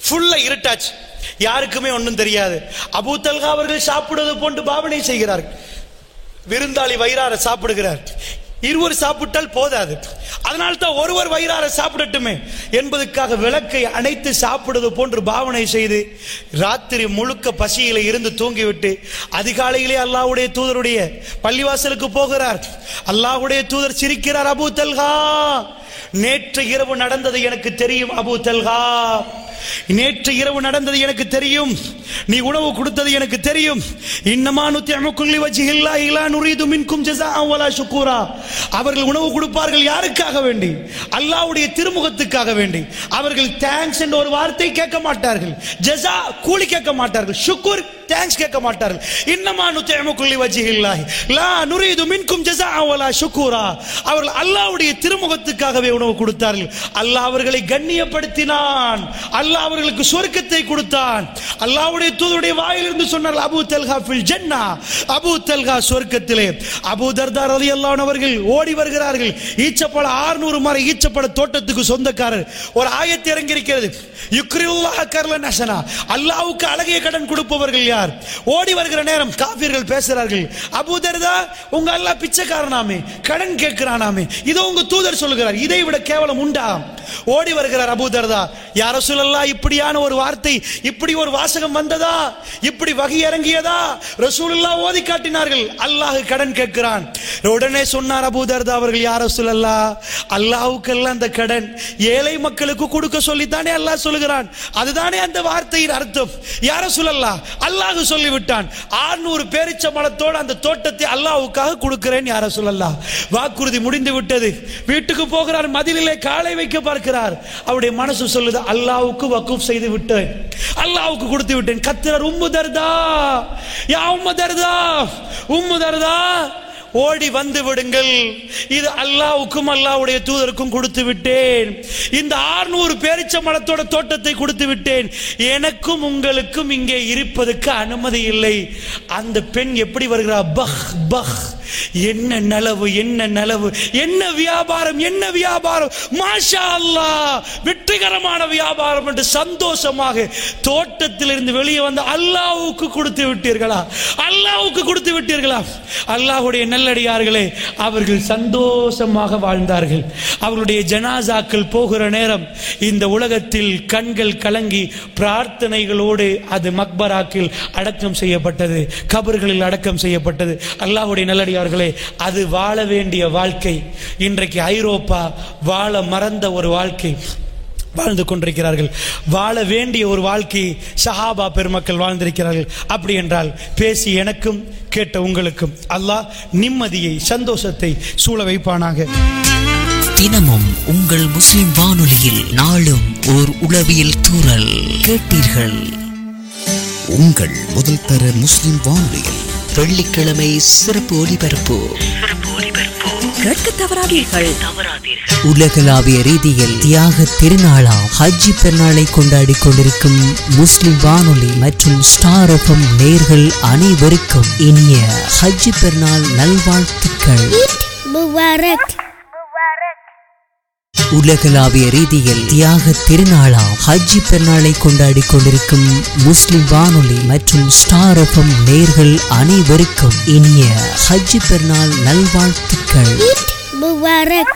ஃபுல்லா இருட்டாச்சு யாருக்குமே ஒன்றும் தெரியாது அபூ தல்கா அவர்கள் சாப்பிடுவது போன்று பாவனை செய்கிறார்கள் விருந்தாளி வயிறார சாப்பிடுகிறார் இருவர் சாப்பிட்டால் போதாது அதனால் தான் ஒருவர் வயிறார சாப்பிடட்டுமே என்பதற்காக விளக்கை அணைத்து சாப்பிடுவது போன்று பாவனை செய்து ராத்திரி முழுக்க பசியில இருந்து தூங்கிவிட்டு அதிகாலையிலே அல்லாஹ்வுடைய தூதருடைய பள்ளிவாசலுக்கு போகிறார் அல்லாஹ்வுடைய தூதர் சிரிக்கிறார் அபூ தல்கா நேற்று இரவு நடந்தது எனக்கு தெரியும் அபூ தல்கா நேற்று இரவு நடந்தது எனக்கு தெரியும் நீ உணவு கொடுத்தது எனக்கு தெரியும் இன்னமா நுத்தியமுக்குள்ளி வஜிஹில்லா இலா நுரீது மின்கும் ஜஸாஅன் வலா ஷுக்கூரா அவர்கள் உணவு கொடுப்பார்கள் யாருக்காக வேண்டி அல்லாஹ்வுடைய திருமுகத்துக்காக வேண்டி அவர்கள் தேங்க்ஸ் என்ற ஒரு வார்த்தை கேட்க மாட்டார்கள் ஜஸா கூலி கேட்க மாட்டார்கள் ஷுக்கூர் தேங்க்ஸ் கேட்க மாட்டார்கள் இன்னமா நுத்தியமுக்குள்ளி வஜிஹில்லாஹி லா நுரீது மின்கும் ஜஸாஅன் வலா ஷுக்கூரா அவர்கள் அல்லாஹ்வுடைய திருமுகத்துக்காகவே உணவு கொடுத்தார்கள் அல்லாஹ் அவர்களை கண்ணியப்படுத்தினான் அல்லாஹ் அவர்களுக்கு சொர்க்கத்தை கொடுத்தான் அல்லாஹ்வுடைய தூதருடைய வாயிலிருந்து சொன்னார் அபூ தல்ஹா ஃபில் ஜன்னா அபூ தல்ஹா சொர்க்கத்திலே அபூ தர்தா ரலியல்லாஹு அன்ஹு அவர்கள் ஓடி வருகிறார்கள் ஈச்சப்பழ 600 மர ஈச்சப்பழ தோட்டத்துக்கு சொந்தக்காரர் ஒரு ஆயத்து இறங்கி இருக்கிறது யுக்ரியுல்லாஹ கர்லன் ஹசனா அல்லாஹ்வுக்கு அழகிய கடன் கொடுப்பவர்கள் யார் ஓடி வருகிற நேரம் காபிர்கள் பேசுகிறார்கள் அபூ தர்தா உங்க அல்லாஹ் பிச்சைக்காரனாமே கடன் கேட்கிறானாமே இதோ உங்க தூதர் சொல்லுகிறார் இதை விட கேவலம் உண்டா ஓடி வருகிறார் அபூ தர்தா யார சொல்லல்லா இப்படியான ஒரு வார்த்தை இப்படி ஒரு வாசகம் வந்ததா இப்படி வகை இறங்கியதா ரசூலுல்லா ஓதி காட்டினார்கள் அல்லாஹ் கடன் கேட்கிறான் உடனே சொன்னார் அபூ தர்தா அவர்கள் யார சொல்லல்லா அல்லாஹ்வுக்கெல்லாம் அந்த கடன் ஏழை மக்களுக்கு கொடுக்க சொல்லித்தானே அல்லாஹ் சொல்லுகிறான் அதுதானே அந்த வார்த்தையின் அர்த்தம் யார சொல்லல்லா அல்லாஹ் சொல்லிவிட்டான் ஆறுநூறு பேரிச்ச மலத்தோடு அந்த தோட்டத்தை அல்லாஹ்வுக்காக கொடுக்கிறேன் யார சொல்லல்லா வாக்குறுதி முடிந்து விட்டது வீட்டுக்கு போகிறார் மதிலிலே காலை வைக்க பார்க்கிறார் அவருடைய மனசு சொல்லுது அல்லாஹ்வுக்கு வக்கூப் செய்து விட்டேன் அல்லாஹ்வுக்கு கொடுத்து விட்டேன் கத்திரர் உம்மு தர்தா யா உம்மு தர்தா உம்மு தர்தா ஓடி வந்து விடுங்கள் இது அல்லாவுக்கும் அல்லாவுடைய தூதருக்கும் கொடுத்து விட்டேன் இந்த 600 பேரிச்ச மரத்தோட தோட்டத்தை கொடுத்து விட்டேன் எனக்கும் உங்களுக்கும் இங்கே இருப்பதற்கு அனுமதி இல்லை அந்த பெண் எப்படி வருகிறார் பஹ் பஹ் என்ன நலவு என்ன நலவு என்ன வியாபாரம் என்ன வியாபாரம் மாஷா அல்லாஹ் வெற்றிகரமான வியாபாரம் என்று சந்தோஷமாக தோட்டத்திலிருந்து வெளியே வந்து அல்லாஹ்வுக்கு கொடுத்து விட்டீர்களா அல்லாஹ்வுக்கு கொடுத்து விட்டீர்களா அல்லாஹ்வுடைய நல்லடியார்களே அவர்கள் சந்தோஷமாக வாழ்ந்தார்கள் அவர்களுடைய ஜனாசாக்கள் போகிற நேரம் இந்த உலகத்தில் கண்கள் கலங்கி பிரார்த்தனைகளோடு அது மக்பராக்கில் அடக்கம் செய்யப்பட்டது கபர்களில் அடக்கம் செய்யப்பட்டது அல்லாஹ்வுடைய நல்லடியார்களே அது வாழ வேண்டிய வாழ்க்கை இன்றைக்கு ஐரோப்பா வாழ மறந்த ஒரு வாழ்க்கை வாழ்ந்து கொண்டிருக்கிறார்கள் வாழ வேண்டிய ஒரு வாழ்க்கை சஹாபா பெருமக்கள் வாழ்ந்திருக்கிறார்கள் அப்படி என்றால் பேசி எனக்கும் கேட்ட உங்களுக்கும் அல்லாஹ் நிம்மதியை சந்தோஷத்தை சூழ வைப்பானாக தினமும் உங்கள் முஸ்லிம் வானொலியில் நாளும் ஓர் உளவியல் தூறல் கேட்டீர்கள் உங்கள் முதல் தர முஸ்லிம் வானொலியில் வெள்ளிக்கிழமை சிறப்பு ஒலிபரப்பு கேட்க தவறாதீர்கள் உலகளாவிய ரீதியில் தியாக திருநாளாம் ஹஜ்ஜி பெருநாளை கொண்டாடி கொண்டிருக்கும் முஸ்லிம் வானொலி மற்றும் ஸ்டார் எஃப்எம் நேர்கள் அனைவருக்கும் இனிய ஹஜ்ஜி பெருநாள் நல்வாழ்த்துக்கள் Mubarak. உலகளாவிய ரீதியில் தியாக திருநாளாம் ஹஜ்ஜி பெருநாளை கொண்டாடி கொண்டிருக்கும் முஸ்லிம் வானொலி மற்றும் ஸ்டார் எஃப்எம் நேர்கள் அனைவருக்கும் இனிய ஹஜ்ஜி பெருநாள் நல்வாழ்த்துக்கள் Mubarak.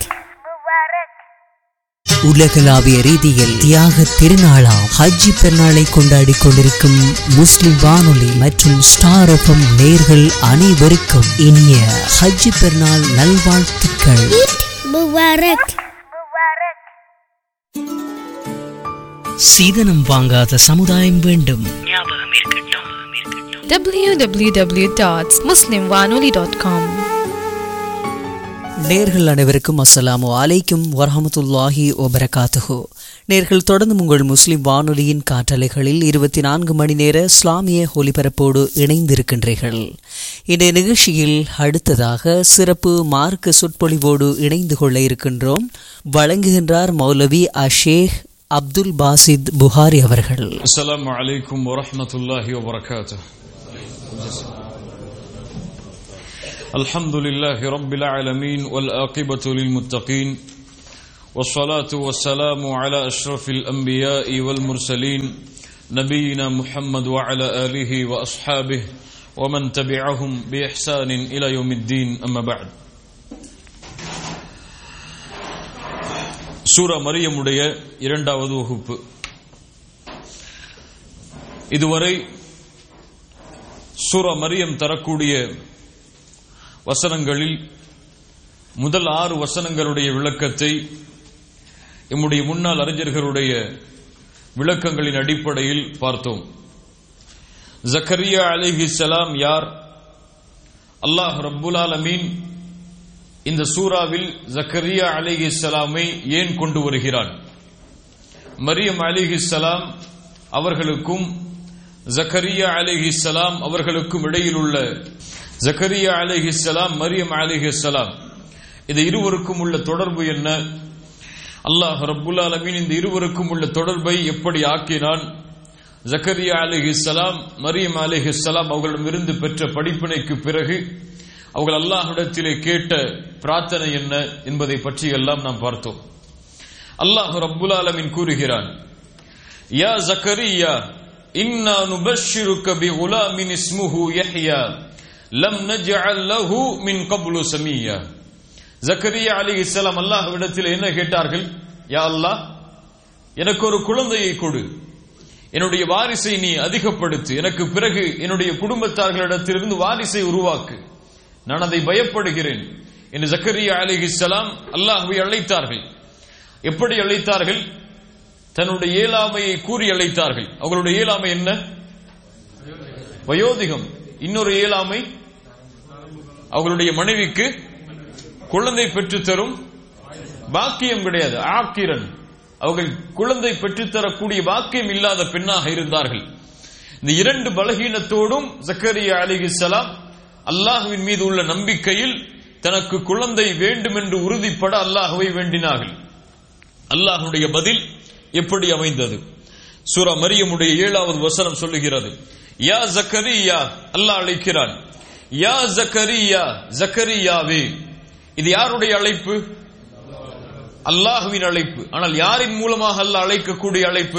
உலகளாவிய ரீதியில் தியாக திருநாளாம் ஹஜ்ஜி பெருநாளை கொண்டாடி கொண்டிருக்கும் முஸ்லிம் வானொலி மற்றும் ஸ்டார் எஃப்எம் நேர்கள் அனைவருக்கும் இனிய ஹஜ்ஜி பெருநாள் நல்வாழ்த்துக்கள் Mubarak. சீதனம் வாங்காத சமுதாயம் வேண்டும் www.muslimwanoli.com நேர்கள் அனைவருக்கும் அஸ்ஸலாமு அலைக்கும் வரஹமத்துல்லாஹி வபரகாத்துஹு நேர்கள் தொடர்ந்து உங்கள் முஸ்லிம் வானொலியின் காற்றலைகளில் இருபத்தி நான்கு மணி நேர இஸ்லாமிய ஒலிபரப்போடு இணைந்திருக்கின்றீர்கள் இந்த நிகழ்ச்சியில் அடுத்ததாக சிறப்பு மார்க்க சொற்பொழிவோடு இணைந்து கொள்ள இருக்கின்றோம் வழங்குகின்றார் மௌலவி அஷேக் அப்துல் பாசித் புகாரி அவர்கள் السلام عليكم ورحمة الله وبركاته الحمد لله رب العالمين والآقبة للمتقين والصلاة والسلام على أشرف الأنبياء والمرسلين نبينا محمد وعلى آله وأصحابه ومن تبعهم بإحسان إلى يوم الدين أما بعد சூரா மரியமுடைய இரண்டாவது வகுப்பு இதுவரை சூரா மரியம் தரக்கூடிய வசனங்களில் முதல் ஆறு வசனங்களுடைய விளக்கத்தை எம்முடைய முன்னாள் அறிஞர்களுடைய விளக்கங்களின் அடிப்படையில் பார்த்தோம் ஜக்கரியா அலிஹி சலாம் யார் அல்லாஹ் ரப்புல் ஆலமீன் இந்த சூறாவில் ஜக்கரியா அலிஹி சலாமை ஏன் கொண்டு வருகிறான் மரியம் அலிஹி சலாம் அவர்களுக்கும் ஜக்கரியா அலிஹி சலாம் அவர்களுக்கும் இடையில் உள்ள ஜக்கரியா அலிஹி சலாம் மரியம் அலிஹி சலாம் இந்த இருவருக்கும் உள்ள தொடர்பு என்ன அல்லாஹ் ரப்புல் ஆலமீன் இந்த இருவருக்கும் உள்ள தொடர்பை எப்படி ஆக்கினான் ஜக்கரியா அலிஹி சலாம் மரியம் அலிஹி சலாம் அவர்களிடமிருந்து பெற்ற படிப்பினைக்கு பிறகு அவர்கள் அல்லாஹ்விடத்திலே கேட்ட பிரார்த்தனை என்ன என்பதை பற்றி எல்லாம் நாம் பார்த்தோம் அல்லாஹ் ரப்புல் ஆலமீன் கூறுகிறான் யா ஜக்கரியா இன்னா நுபஷ்ஷிருக்க பி குலாமின் இஸ்முஹு யஹ்யா லம் நஜ்அல் லஹு மின் கப்லு சமியா ஜக்கரியா அலிஹிஸ்ஸலாம் அல்லாஹ்விடத்தில் என்ன கேட்டார்கள் யா அல்லாஹ் எனக்கு ஒரு குழந்தையை கொடு என்னுடைய வாரிசை நீ அதிகப்படுத்து எனக்கு பிறகு என்னுடைய குடும்பத்தார்களிடத்திலிருந்து வாரிசை உருவாக்கு நான் அதை பயப்படுகிறேன் என்று ஜக்கரியா அலிஹிஸ்ஸலாம் அல்லாஹ்வை அழைத்தார்கள் எப்படி அழைத்தார்கள் தன்னுடைய இயலாமையை கூறி அழைத்தார்கள் அவர்களுடைய இயலாமை என்ன வயோதிகம் இன்னொரு இயலாமை அவர்களுடைய மனைவிக்கு குழந்தை பெற்றுத்தரும் பாக்கியம் கிடையாது ஆக்கிரன் அவர்கள் குழந்தை பெற்றுத்தரக்கூடிய பாக்கியம் இல்லாத பெண்ணாக இருந்தார்கள் இந்த இரண்டு பலகீனத்தோடும் ஜக்கரியா அலிஹிசலாம் அல்லாஹுவின் மீது உள்ள நம்பிக்கையில் தனக்கு குழந்தை வேண்டும் என்று உறுதிப்பட அல்லாஹுவை வேண்டினார்கள் அல்லாஹுடைய பதில் எப்படி அமைந்தது சூரா மரியமுடைய ஏழாவது வசனம் சொல்லுகிறது யா ஜக்கரியா அல்லாஹ் அழைக்கிறான் யா ஜக்கரியா ஜக்கரியாவே இது யாருடைய அழைப்பு அல்லாஹுவின் அழைப்பு ஆனால் யாரின் மூலமாக அல்ல அழைக்கக்கூடிய அழைப்பு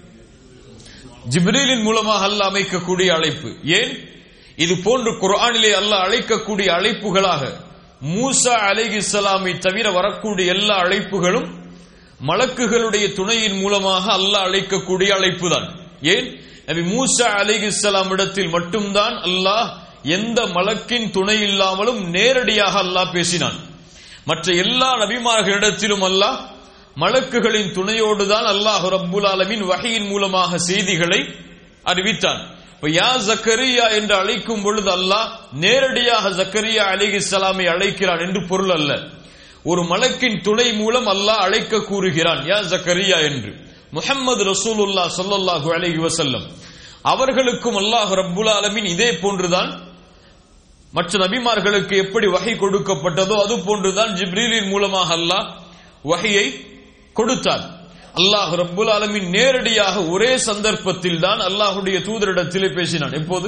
ஜிப்ரீலின் மூலமாக அல்ல அமைக்கக்கூடிய அழைப்பு ஏன் இது போன்று குர்ஆனிலே அல்லாஹ் அழைக்கக்கூடிய அழைப்புகளாக மூசா அலைஹிஸ்ஸலாமை தவிர வரக்கூடிய எல்லா அழைப்புகளும் மலக்குகளுடைய துணையின் மூலமாக அல்லாஹ் அழைக்கக்கூடிய அழைப்பு தான் ஏன் நபி மூசா அலைஹிஸ்ஸலாம் இடத்தில் மட்டும்தான் அல்லாஹ் எந்த மலக்கின் துணை இல்லாமலும் நேரடியாக அல்லாஹ் பேசினான் மற்ற எல்லா நபிமார்களிடத்திலும் அல்லாஹ் மலக்குகளின் துணையோடு தான் அல்லாஹ் ரப்புல் ஆலமின் வகையின் மூலமாக செய்திகளை அறிவித்தான் இப்ப யா ஜக்கரியா என்று அழைக்கும் பொழுது அல்லாஹ் நேரடியாக ஜக்கரியா அலிஹி சலாமை அழைக்கிறான் என்று பொருள் அல்ல ஒரு மலக்கின் துணை மூலம் அல்லாஹ் அழைக்க கூறுகிறான் யா ஜக்கரியா என்று முஹம்மது ரசூலுல்லா சொல்லல்லாஹு அலைஹி வசல்லம் அவர்களுக்கும் அல்லாஹ் ரப்புல் ஆலமின் இதே போன்றுதான் மற்ற நபிமார்களுக்கு எப்படி வகை கொடுக்கப்பட்டதோ அது போன்றுதான் ஜிப்ரீலின் மூலமாக அல்லாஹ் வகையை கொடுத்தார் அல்லாஹ் ரப்புல் ஆலமின் நேரடியாக ஒரே சந்தர்ப்பத்தில் தான் அல்லாஹுடைய தூதரிடத்திலே பேசினான் எப்போது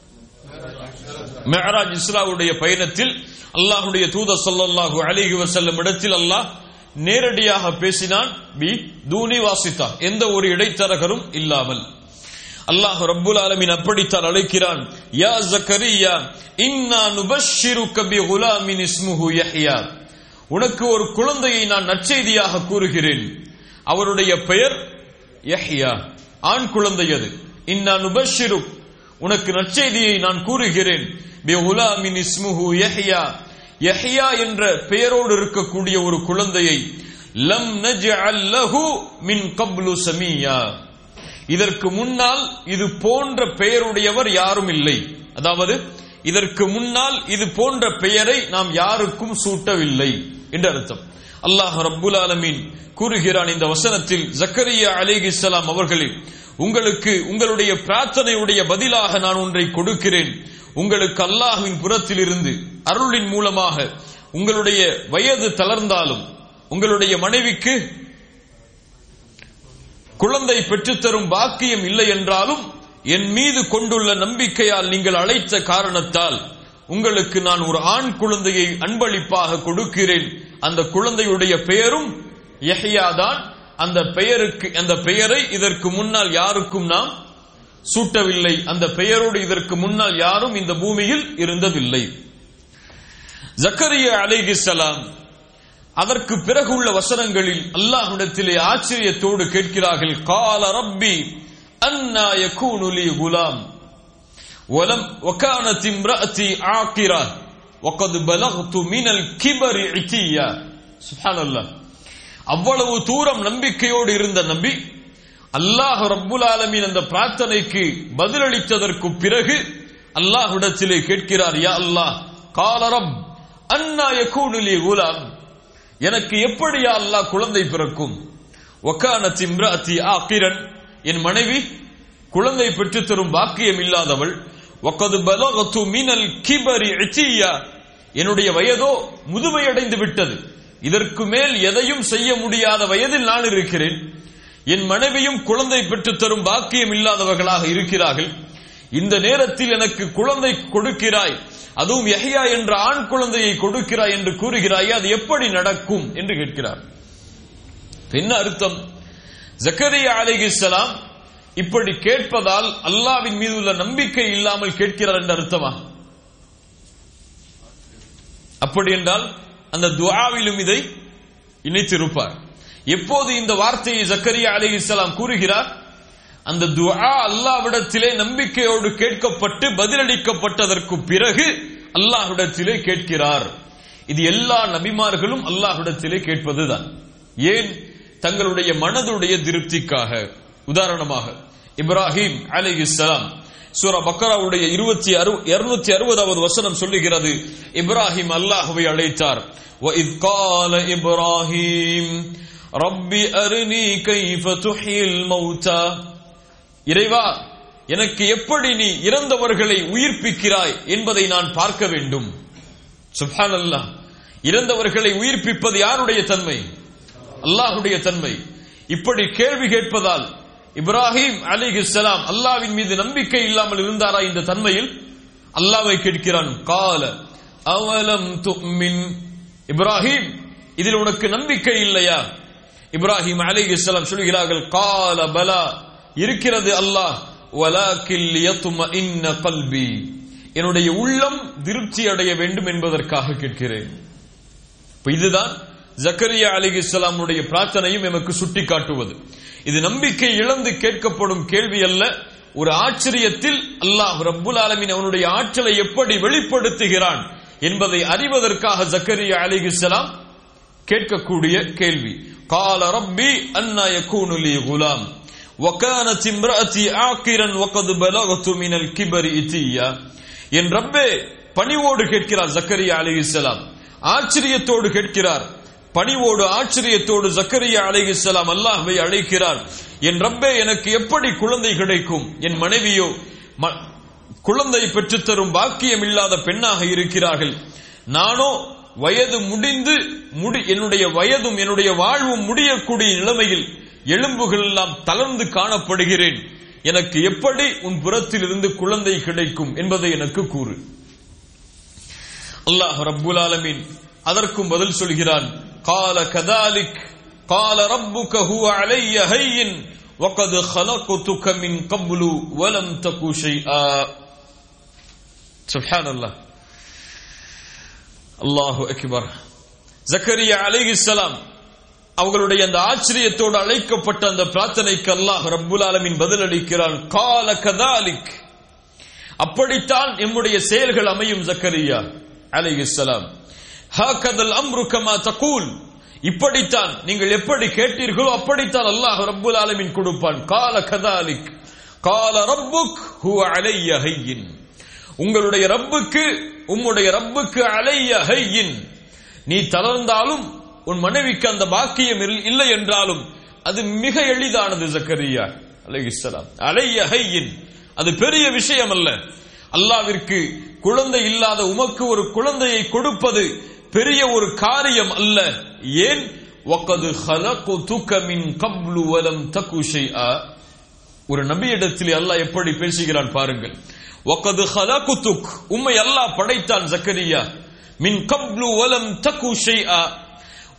மெஹராஜ் இஸ்ராவுடைய பயணத்தில் அல்லாஹுடைய தூதர் சொல்லல்லாஹு அலிஹி வசல்லம் இடத்தில் அல்லாஹ் நேரடியாக பேசினான் பி தூனி வாசித்தா எந்த ஒரு இடைத்தரகரும் இல்லாமல் அல்லாஹ் ரப்புல் ஆலமின் அப்படித்தான் அழைக்கிறான் யா ஜக்கரியா இன்னா நுபஷ்ஷிருக்க பி குலாமின் இஸ்முஹு யஹ்யா உனக்கு ஒரு குழந்தையை நான் நற்செய்தியாக கூறுகிறேன் அவருடைய பெயர் யஹ்யா ஆண் குழந்தை அது இன்னா நுபஷ்ஷிரு உனக்கு நற்செய்தியை நான் கூறுகிறேன் பி குலாமின் இஸ்முஹு யஹ்யா யஹ்யா என்ற பெயரோடு இருக்கக்கூடிய ஒரு குழந்தையை லம் நஜ்அல் லஹு மின் கப்லு சமியா இதற்கு முன்னால் இது போன்ற பெயருடையவர் யாரும் இல்லை அதாவது இதற்கு முன்னால் இது போன்ற பெயரை நாம் யாருக்கும் சூட்டவில்லை என்று அர்த்தம் அல்லாஹ் ரப்புல் ஆலமீன் கூறுகிறான் இந்த வசனத்தில் ஜக்கரியா அலிகிஸ்லாம் அவர்களே உங்களுக்கு உங்களுடைய பிரார்த்தனையுடைய பதிலாக நான் ஒன்றை கொடுக்கிறேன் உங்களுக்கு அல்லாஹ்வின் புறத்தில் இருந்து அருளின் மூலமாக உங்களுடைய வயது தளர்ந்தாலும் உங்களுடைய மனைவிக்கு குழந்தை பெற்றுத்தரும் பாக்கியம் இல்லை என்றாலும் என் மீது கொண்டுள்ள நம்பிக்கையால் நீங்கள் அழைத்த காரணத்தால் உங்களுக்கு நான் ஒரு ஆண் குழந்தையை அன்பளிப்பாக கொடுக்கிறேன் அந்த குழந்தையுடைய பெயரும் யஹ்யா தான் அந்த பெயருக்கு அந்த பெயரை இதற்கு முன்னால் யாருக்கும் நாம் சூட்டவில்லை அந்த பெயரோடு இதற்கு முன்னால் யாரும் இந்த பூமியில் இருந்ததில்லை ஜக்கரியா அலைஹிஸ்ஸலாம் அதற்கு பிறகு உள்ள வசனங்களில் அல்லாஹ்விடத்திலே ஆச்சரியத்தோடு கேட்கிறார்கள் கால ரப்பி அன்னா யகூனு லி குலாம் ولم وكانت امرأتي عاقرة وقد بلغت من الكبر عتيا سبحان الله அவ்வளவு தூரம் நம்பிக்கையோடு இருந்த நபி அல்லாஹ் ரப்புல் ஆலமீன் அந்த பிரார்த்தனைக்கு பதிலளித்ததற்கு பிறகு அல்லாஹ்விடத்திலே கேட்கிறார் யா அல்லாஹ் கால ரப் அன்னா யகூனு லி குலாம் எனக்கு எப்படியா அல்லாஹ் குழந்தை பிறக்கும் ஒக்கானத் இம்ராத்தி ஆக்கிரன் என் மனைவி குழந்தை பெற்று தரும் பாக்கியம் இல்லாதவள் ஒக்கது பலகத்து மினல் கிபரி இச்சியா என்னுடைய வயதோ முதுமையடைந்து விட்டது இதற்கு மேல் எதையும் செய்ய முடியாத வயதில் நான் இருக்கிறேன் என் மனைவியும் குழந்தை பெற்று தரும் பாக்கியம் இல்லாதவர்களாக இருக்கிறார்கள் இந்த நேரத்தில் எனக்கு குழந்தை கொடுக்கிறாய் அதுவும் யஹ்யா என்ற ஆண் குழந்தையை கொடுக்கிறாய் என்று கூறுகிறாய் அது எப்படி நடக்கும் என்று கேட்கிறார் என்ன அர்த்தம் ஜக்கரியா அலைஹிஸ்ஸலாம் இப்படி கேட்பதால் அல்லாவின் மீது உள்ள நம்பிக்கை இல்லாமல் கேட்கிறார் என்ற அர்த்தமா அப்படி என்றால் அந்த துஆவிலும் இதை இணைத்திருப்பார் எப்போது இந்த வார்த்தையை ஜக்கரியா அலைஹிஸ்ஸலாம் கூறுகிறார் அந்த துஆ அல்லாஹ்விடத்திலே நம்பிக்கையோடு கேட்கப்பட்டு பதிலளிக்கப்பட்டதற்கு பிறகு அல்லாஹ்விடத்திலே கேட்கிறார் இது எல்லா நபிமார்களும் அல்லாஹ்விடத்திலே கேட்பதுதான் ஏன் தங்களுடைய மனதுடைய திருப்திக்காக உதாரணமாக இப்ராஹிம் அலைஹிஸ்ஸலாம் சூரா பக்கராவுடைய இருபத்தி இருநூத்தி அறுபதாவது வசனம் சொல்லுகிறது இப்ராஹிம் அல்லாஹுவை அழைத்தார் وَإِذْ قَالَ إِبْرَاهِيمُ رَبِّ أَرِنِي كَيْفَ تُحْيِي الْمَوْتَى இறைவா எனக்கு எப்படி நீ இறந்தவர்களை உயிர்ப்பிக்கிறாய் என்பதை நான் பார்க்க வேண்டும் சுப்ஹான் அல்லாஹ் இறந்தவர்களை உயிர்ப்பிப்பது யாருடைய தன்மை அல்லாஹுடைய தன்மை இப்படி கேள்வி கேட்பதால் இப்ராஹிம் அலிஹிஸ்ஸலாம் அல்லாவின் மீது நம்பிக்கை இல்லாமல் இருந்தாரா இந்த தன்மையில் அல்லாவை கேட்கிறான் கால அவலம் துமின் இப்ராஹிம் இதில் உனக்கு நம்பிக்கை இல்லையா இப்ராஹிம் அலிஹிஸ்ஸலாம் சொல்கிறார்கள் கால பலா இருக்கிறது அல்லாஹ் வலாக்கில் யத்மஇன்ன கல்பி என்னுடைய உள்ளம் திருப்தி அடைய வேண்டும் என்பதற்காக கேட்கிறேன் இப்ப இதுதான் ஜக்கரியா அலிஹிஸ்ஸலாமுடைய பிரார்த்தனையும் எமக்கு சுட்டி காட்டுவது இது நம்பிக்கை இழந்து கேட்கப்படும் கேள்வி அல்ல ஒரு ஆச்சரியத்தில் அல்லாஹ் ரப்புல் ஆலமின் அவனுடைய ஆற்றலை எப்படி வெளிப்படுத்துகிறான் என்பதை அறிவதற்காக ஜக்கரியா அலிஹிஸ்ஸலாம் கேட்கக்கூடிய கேள்வி கால ரப்பி அன்னா யகூனு லி குலாம் وكانت امرأتي عاقرا وقد بلغت من الكبر إتيا என் ரப்பே பணிவோடு கேட்கிறார் ஜக்கரியா அலிஹிஸ்ஸலாம் ஆச்சரியத்தோடு கேட்கிறார் பணிவோடு ஆச்சரியத்தோடு ஜக்கரியா அலைஹிஸ்ஸலாம் அல்லாஹ்வை அழைக்கிறார் என் ரப்பே எனக்கு எப்படி குழந்தை கிடைக்கும் என் மனைவியோ ம- குழந்தை பெற்றுத்தரும் பாக்கியம் இல்லாத பெண்ணாக இருக்கிறார்கள் நானோ வயது முடிந்து முடி என்னுடைய வயதும் என்னுடைய வாழ்வும் முடியக்கூடிய நிலைமையில் எலும்புகள் எல்லாம் தளர்ந்து காணப்படுகிறேன் எனக்கு எப்படி உன் புறத்தில் இருந்து குழந்தை கிடைக்கும் என்பதை எனக்கு கூறு அல்லாஹ் ரப்புல் ஆலமீன் அதற்கும் பதில் சொல்கிறான் قال كذلك قال ربك هو علي هين وقد خلقتك من قبل ولم تك شيئا سبحان الله الله اكبر ஜக்கரியா அலைஹிஸ்ஸலாம் அவர்களுடைய அந்த ஆச்சரியத்தோடு அழைக்கப்பட்ட அந்த பிரார்த்தனைக்கு அல்லாஹ் ரப்புல் ஆலமீன் பதிலளிக்கிறான் கால கதாலிக் அப்படித்தான் எம்முடைய செயல்கள் அமையும் ஜக்கரியா அலைஹிஸ்ஸலாம் ஹாகதல் அம்ரு கமா தகூல் இப்படித்தான் நீங்கள் எப்படி கேட்டீர்களோ அப்படித்தான் அல்லாஹ் ரப்புல் ஆலமீன் கொடுப்பான் கால கதாலிக் கால ரப்புக் ஹுவ அலைய ஹையின் உங்களுடைய ரப்புக்கு உம்முடைய ரப்புக்கு அலைய ஹையின் நீ தளர்ந்தாலும் உன் மனைவிக்கு அந்த பாக்கியம் இல்- இல்லை என்றாலும் அது மிக எளிதானது ஜக்கரியா அலைஹிஸ்ஸலாம் அலைய ஹையின் அது பெரிய விஷயம் அல்ல அல்லாவிற்கு குழந்தை இல்லாத உமக்கு ஒரு குழந்தையை கொடுப்பது பெரிய ஒரு காரியம் அல்ல ஏன் وَقَدْ خَلَقْتُكَ مِنْ قَبْلُ وَلَمْ تَكُ شَيْئًا ஒரு நபியிடத்தில் அல்லாஹ் எப்படி பேசுகிறான் பாருங்கள் وَقَدْ خَلَقْتُكَ உம்மை அல்லாஹ் படைத்தான் ஜக்கரியா மின் கப்லு வலம் தக்கு ஷைஆ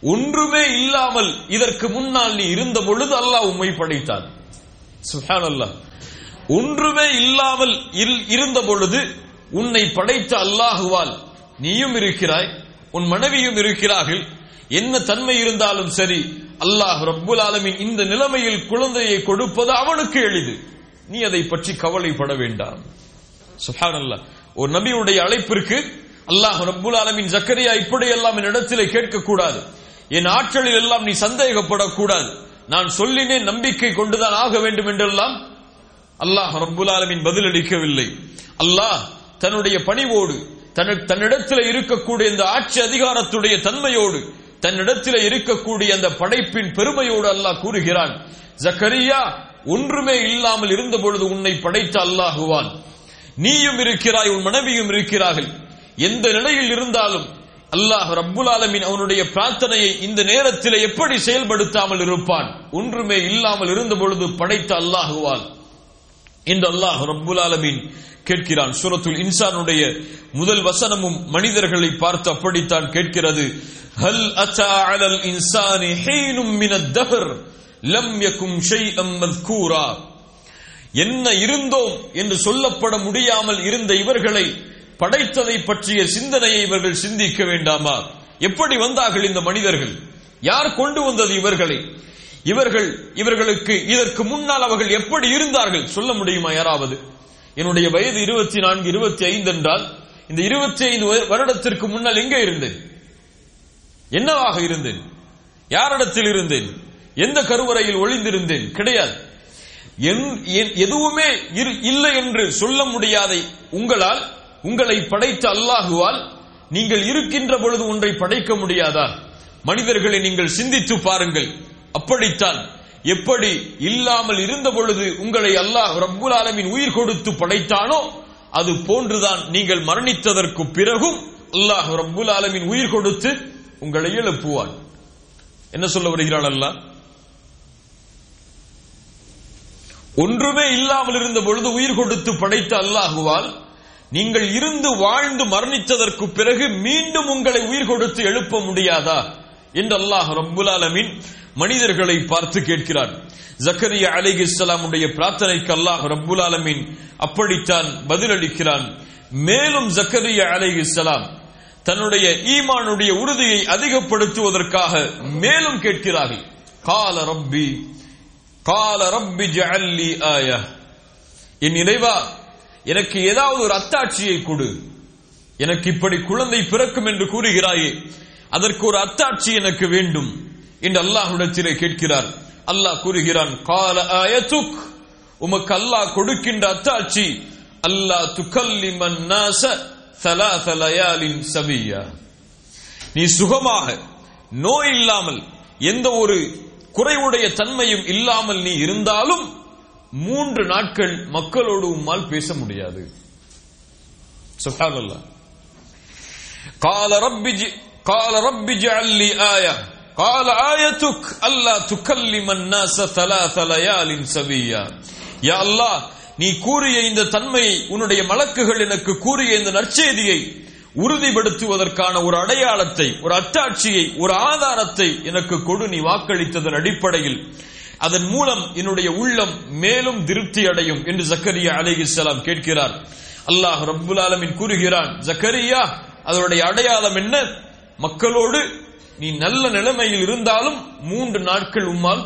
ஒன்றுமே இல்லாமல் இதற்கு முன்னால் நீ இருந்த பொழுது அல்லாஹ் உம்மை படைத்தான் சுப்ஹானல்லாஹ் ஒன்றுமே இல்லாமல் இல்- இருந்த பொழுது உன்னை படைத்த அல்லாஹுவால் நீயும் இருக்கிறாய் உன் மனைவியும் இருக்கிறார்கள் என்ன தன்மை இருந்தாலும் சரி அல்லாஹ் ரப்புல் ஆலமீன் இந்த நிலைமையில் குழந்தையை கொடுப்பது அவனுக்கு எளிது நீ அதை பற்றி கவலைப்பட வேண்டாம் சுப்ஹானல்லாஹ் ஒரு நபியுடைய அழைப்பிற்கு அல்லாஹ் ரப்புல் ஆலமீன் ஜக்கரியா இப்படியெல்லாம் என் இடத்திலே கேட்கக்கூடாது என் ஆற்றலில் எல்லாம் நீ சந்தேகப்படக்கூடாது நான் சொல்லினேன் நம்பிக்கை கொண்டுதான் ஆக வேண்டும் என்றெல்லாம் அல்லாஹ் ரப்புல் ஆலமீன் பதிலளிக்கவில்லை அல்லாஹ் தன்னுடைய பணிவோடு தன் தன்னிடத்தில் இருக்கக்கூடிய இந்த ஆட்சி அதிகாரத்துடைய தன்மையோடு தன்னிடத்தில் இருக்கக்கூடிய அந்த படைப்பின் பெருமையோடு அல்லாஹ் கூறுகிறான் ஜக்கரியா ஒன்றுமே இல்லாமல் இருந்த பொழுது உன்னை படைத்த அல்லாஹுவான் நீயும் இருக்கிறாய் உன் மனைவியும் இருக்கிறார்கள் எந்த நிலையில் இருந்தாலும் அல்லாஹ் ரப்புல் ஆலமீன் அவனுடைய பிரார்த்தனையை இந்த நேரத்தில் எப்படி செயல்படுத்தாமல் இருப்பான் ஒன்றுமே இல்லாமல் இருந்த பொழுது படைத்த அல்லாஹுவால் என்று அல்லாஹ் ரப்புல் ஆலமீன் கேட்கிறான் சூரத்துல் இன்சானுடைய முதல் வசனமும் மனிதர்களை பார்த்து அப்படித்தான் கேட்கிறது ஹல் அத்தா அலல் இன்சானி ஹீனும் மினத் தஹர் லம் யகும் ஷைஅம் மذ்கூரா என்ன இருந்தோம் என்று சொல்லப்பட முடியாமல் இருந்த இவர்களை படைத்ததை பற்றிய சிந்தனையை இவர்கள் சிந்திக்க வேண்டாமா எப்படி வந்தார்கள் இந்த மனிதர்கள் யார் கொண்டு வந்தது இவர்களை இவர்கள் இவர்களுக்கு இதற்கு முன்னால் அவர்கள் எப்படி இருந்தார்கள் சொல்ல முடியுமா யாராவது என்னுடைய வயது இருபத்தி நான்கு இருபத்தி ஐந்து என்றால் இந்த இருபத்தி ஐந்து வருடத்திற்கு முன்னால் எங்கே இருந்தேன் என்னவாக இருந்தேன் யாரிடத்தில் இருந்தேன் எந்த கருவறையில் ஒளிந்திருந்தேன் கிடையாது என்- என்- எதுவுமே இரு- இல்லை என்று சொல்ல முடியாத உங்களால் உங்களை படைத்த அல்லாஹுவால் நீங்கள் இருக்கின்ற பொழுது ஒன்றை படைக்க முடியாதா மனிதர்களை நீங்கள் சிந்தித்து பாருங்கள் அப்படித்தான் எப்படி இல்லாமல் இருந்த பொழுது உங்களை அல்லாஹ் ரப்புல் ஆலமீன் உயிர் கொடுத்து படைத்தானோ அது போன்றுதான் நீங்கள் மரணித்ததற்கு பிறகும் அல்லாஹ் ரப்புல் ஆலமீன் உயிர் கொடுத்து உங்களை எழுப்புவான் என்ன சொல்ல வருகிறாள் அல்லாஹ் ஒன்றுமே இல்லாமல் இருந்த பொழுது உயிர் கொடுத்து படைத்த அல்லாஹுவால் நீங்கள் இருந்து வாழ்ந்து மரணித்ததற்கு பிறகு மீண்டும் உங்களை உயிர் கொடுத்து எழுப்ப முடியாதா என்று அல்லாஹ் ரப்புல் ஆலமீன் மனிதர்களை பார்த்து கேட்கிறான் ஜக்கரியா அலைஹிஸ்ஸலாமுடைய பிரார்த்தனைக்கு அல்லாஹ் ரப்புல் ஆலமீன் அப்படித்தான் பதிலளிக்கிறான் மேலும் ஜக்கரியா அலைஹிஸ்ஸலாம் தன்னுடைய ஈமானுடைய உறுதியை அதிகப்படுத்துவதற்காக மேலும் கேட்கிறார்கள் கால ரப்பி கால ரப்பி ஜஅல்லி ஆயா என் இறைவா எனக்கு ஏதாவது ஒரு அத்தாட்சியை கொடு எனக்கு இப்படி குழந்தை பிறக்கும் என்று கூறுகிறாயே அதற்கு ஒரு அத்தாட்சி எனக்கு வேண்டும் என்று அல்லாஹ்விடத்திலே கேட்கிறார் அல்லாஹ் கூறுகிறான் கால ஆயத்துக் உமக்கு அல்லாஹ் கொடுக்கின்ற அத்தாட்சி அல்லாஹ் துக்கல்லிமன் நாச ثلاث ليال சபியா நீ சுகமாக நோய் இல்லாமல் எந்த ஒரு குறைவுடைய தன்மையும் இல்லாமல் நீ இருந்தாலும் மூன்று நாட்கள் மக்களோடு உம்மால் பேச முடியாது சுப்ஹானல்லாஹ் قال رب ج... قال رب اجعل لي آية قال آيتك ألا تكلم الناس ثلاث ليال سبيا يا الله நீ கூறிய இந்த தன்மையை உன்னுடைய மலக்குகள் எனக்கு கூறிய இந்த நற்செய்தியை உறுதிப்படுத்துவதற்கான ஒரு அடையாளத்தை ஒரு அத்தாட்சியை ஒரு ஆதாரத்தை எனக்கு கொடு நீ வாக்களித்ததன் அடிப்படையில் அதன் மூலம் என்னுடைய உள்ளம் மேலும் திருப்தி அடையும் என்று ஜக்கரியா அலைஹிஸ்ஸலாம் கேட்கிறார் அல்லாஹ் ரப்புல் ஆலமீன் கூறுகிறான் ஜக்கரியா அதனுடைய அடையாளம் என்ன மக்களோடு நீ நல்ல நிலைமையில் இருந்தாலும் மூன்று நாட்கள் உம்மால்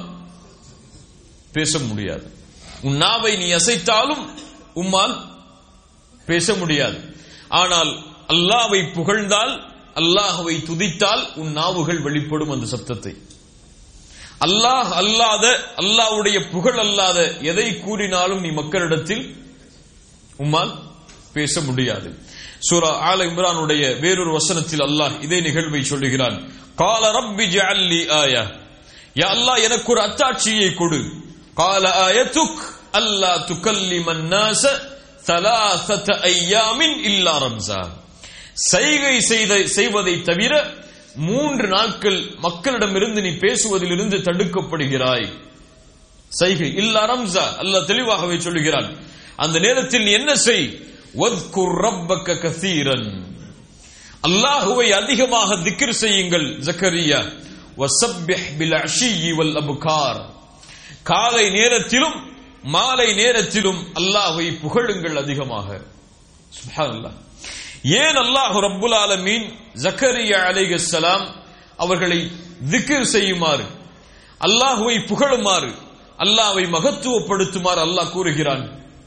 பேச முடியாது உன் நாவை நீ அசைத்தாலும் உம்மால் பேச முடியாது ஆனால் அல்லாவை புகழ்ந்தால் அல்லாஹ்வை துதித்தால் உன் நாவுகள் வெளிப்படும் அந்த சப்தத்தை அல்லாஹ் அல்லாத அல்லாஹ்வுடைய புகழ் அல்லாத எதை கூறினாலும் நீ மக்களிடத்தில் உம்மால் பேச முடியாது சூரா ஆல இம்ரானுடைய வேறொரு வசனத்தில் அல்லாஹ் இதே நிகழ்வை சொல்லுகிறான் கால ரப்பி ஜஅல்லி ஆயா யா அல்லாஹ் எனக்கு ஒரு அத்தாட்சியை கொடு கால ஆயத்துக் அல்லா துக்கல்லிமன் நாச ثلاثه ايام இல்லா ரம்ஸான் சைகை செய்த செய்வதை தவிர மூன்று நாட்கள் மக்களிடமிருந்து நீ பேசுவதிலிருந்து தடுக்கப்படுகிறாய் சைகை இல்லா ரம்சா அல்லாஹ் தெளிவாகவே சொல்லுகிறான் அந்த நேரத்தில் நீ என்ன செய் வத்குர் ரப்பக்க கசீரன் அல்லாஹுவை அதிகமாக திக்ர் செய்யுங்கள் ஜக்கரியா வசப்பிஹ் பில் அஷியி வல் அபுகார் காலை நேரத்திலும் மாலை நேரத்திலும் அல்லாஹ்வை புகழுங்கள் அதிகமாக சுப்ஹானல்லாஹ் ஏன் அல்லாஹ் ரப்புல் ஆலமீன் ஜக்கரியா அலைஹிஸ்ஸலாம் அவர்களை திக்ர் செய்யுமாறு அல்லாஹ்வை புகழுமாறு அல்லாஹ்வை மகத்துவப்படுத்துமாறு அல்லாஹ் கூறுகிறான்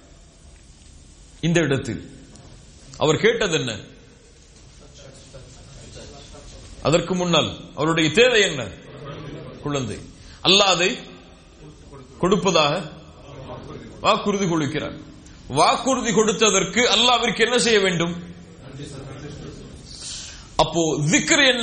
இந்த இடத்தில் அவர் கேட்டது என்ன அதற்கு முன்னால் அவருடைய தேவை என்ன குழந்தை அல்லாஹ் அதை கொடுப்பதாக வாக்குறுதி கொடுக்கிறார் வாக்குறுதி கொடுத்ததற்கு அல்லாவிற்கு என்ன செய்ய வேண்டும் அப்போ திக்ர் என்ன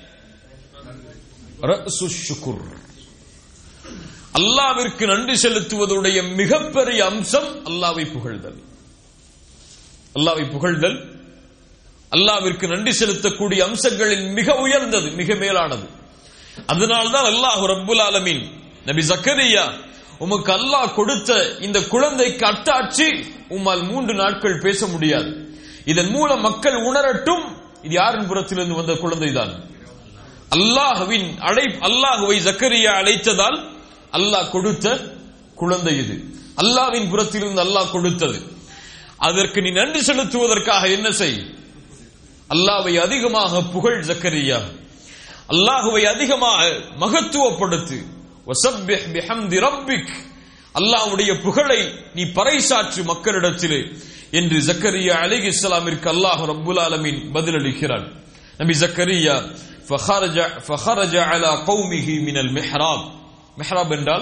ரஅசு ஷுக்குர் அல்லாவிற்கு நன்றி செலுத்துவதுடைய மிகப்பெரிய அம்சம் அல்லாவை புகழ்தல் அல்லாவை புகழ்தல் அல்லாவிற்கு நன்றி செலுத்தக்கூடிய அம்சங்களில் மிக உயர்ந்தது மிக மேலானது அதனால்தான் அல்லாஹ் ரப்புல் ஆலமீன் நபி ஜக்கரியா உமக்கு அல்லாஹ் கொடுத்த இந்த குழந்தைக்கு அட்டாட்சி உம்மால் மூன்று நாட்கள் பேச முடியாது இதன் மூலம் மக்கள் உணரட்டும் இது யாரின் புறத்திலிருந்து வந்த குழந்தைதான் அல்லாஹ்வின் அழை அல்லாஹுவை ஜக்கரியா அழைத்ததால் அல்லாஹ் கொடுத்த குழந்தை இது அல்லாஹ்வின் புறத்திலிருந்து அல்லாஹ் கொடுத்தது அதற்கு நீ நன்றி செலுத்துவதற்காக என்ன செய் அல்லாஹ்வை அதிகமாக புகழ் ஜக்கரியா அல்லாஹுவை அதிகமாக மகத்துவப்படுத்து வசப்பிஹ் பிஹம்தி ரப்பிக் அல்லாஹ்வுடைய புகழை நீ பறைசாற்று மக்களிடத்திலே என்று ஜக்கரியா அலைஹி இஸ்லாமிற்கு அல்லாஹ் ரப்புல் ஆலமீன் பதிலளிக்கிறான் நபி ஜக்கரியா ஃபஹரஜ ஃபஹரஜ அலா கௌமிஹி மினல் மிஹ்ராப் மிஹ்ராப் என்றால்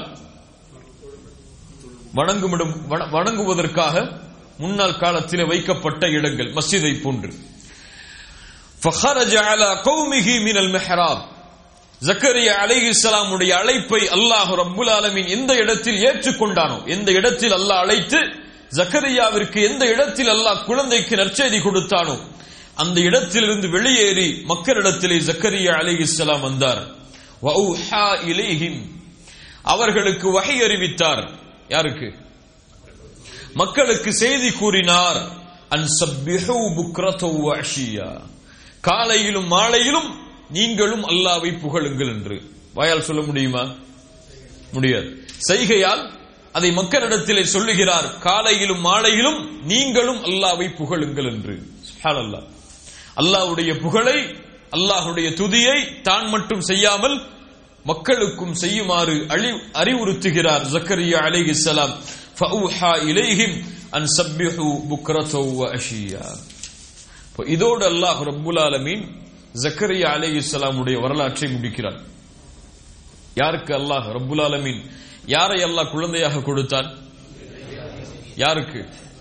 வணங்குமிடம் வண- வணங்குவதற்காக முன்னாள் காலத்திலே வைக்கப்பட்ட இடங்கள் மஸ்ஜிதை போன்று فخرج على قومه من المحراب ஜக்கரியா அலைஹிஸ்ஸலாமுடைய அழைப்பை அல்லாஹ் ரப்புல் ஆலமீன் எந்த இடத்தில் ஏற்றுக்கொண்டானோ எந்த இடத்தில் அல்லாஹ் அழைத்து ஜக்கரியாவிற்கு எந்த இடத்தில் அல்லாஹ் குழந்தைக்கு நற்செய்தி கொடுத்தானோ அந்த இடத்திலிருந்து வெளியேறி மக்களிடத்திலே ஜக்கரியா அலைஹிஸ்ஸலாம் வந்தார் வௌஹா இலைஹிம் அவர்களுக்கு வகை அறிவித்தார் யாருக்கு மக்களுக்கு செய்தி கூறினார் அன்சப்பிஹு புக்ரதோ அஷியா காலையிலும் மாலையிலும் நீங்களும் அல்லாவை புகழுங்கள் என்று வாயால் சொல்ல முடியுமா முடியாது செய்கையால் அதை மக்களிடத்திலே சொல்லுகிறார் காலையிலும் மாலையிலும் நீங்களும் அல்லாவை புகழுங்கள் என்று சுப்ஹானல்லாஹ் அல்லாஹ்வுடைய புகழை அல்லாஹ்வுடைய துதியை தான் மட்டும் செய்யாமல் மக்களுக்கும் செய்யுமாறு அழி- அறிவுறுத்துகிறார் ஜக்கரியா அலைஹிஸ்ஸலாம் ஃபௌஹா இலைஹிம் அன் சப்பிஹு புக்ரதோ அஷியா இப்போ இதோடு அல்லாஹ் ரப்புல் ஆலமீன் ஜக்கரியா அலைஹிஸ்ஸலாமுடைய வரலாற்றை முடிக்கிறார் யாருக்கு அல்லாஹ் ரப்புல் ஆலமீன் யாரை அல்லாஹ் குழந்தையாக கொடுத்தான் யாருக்கு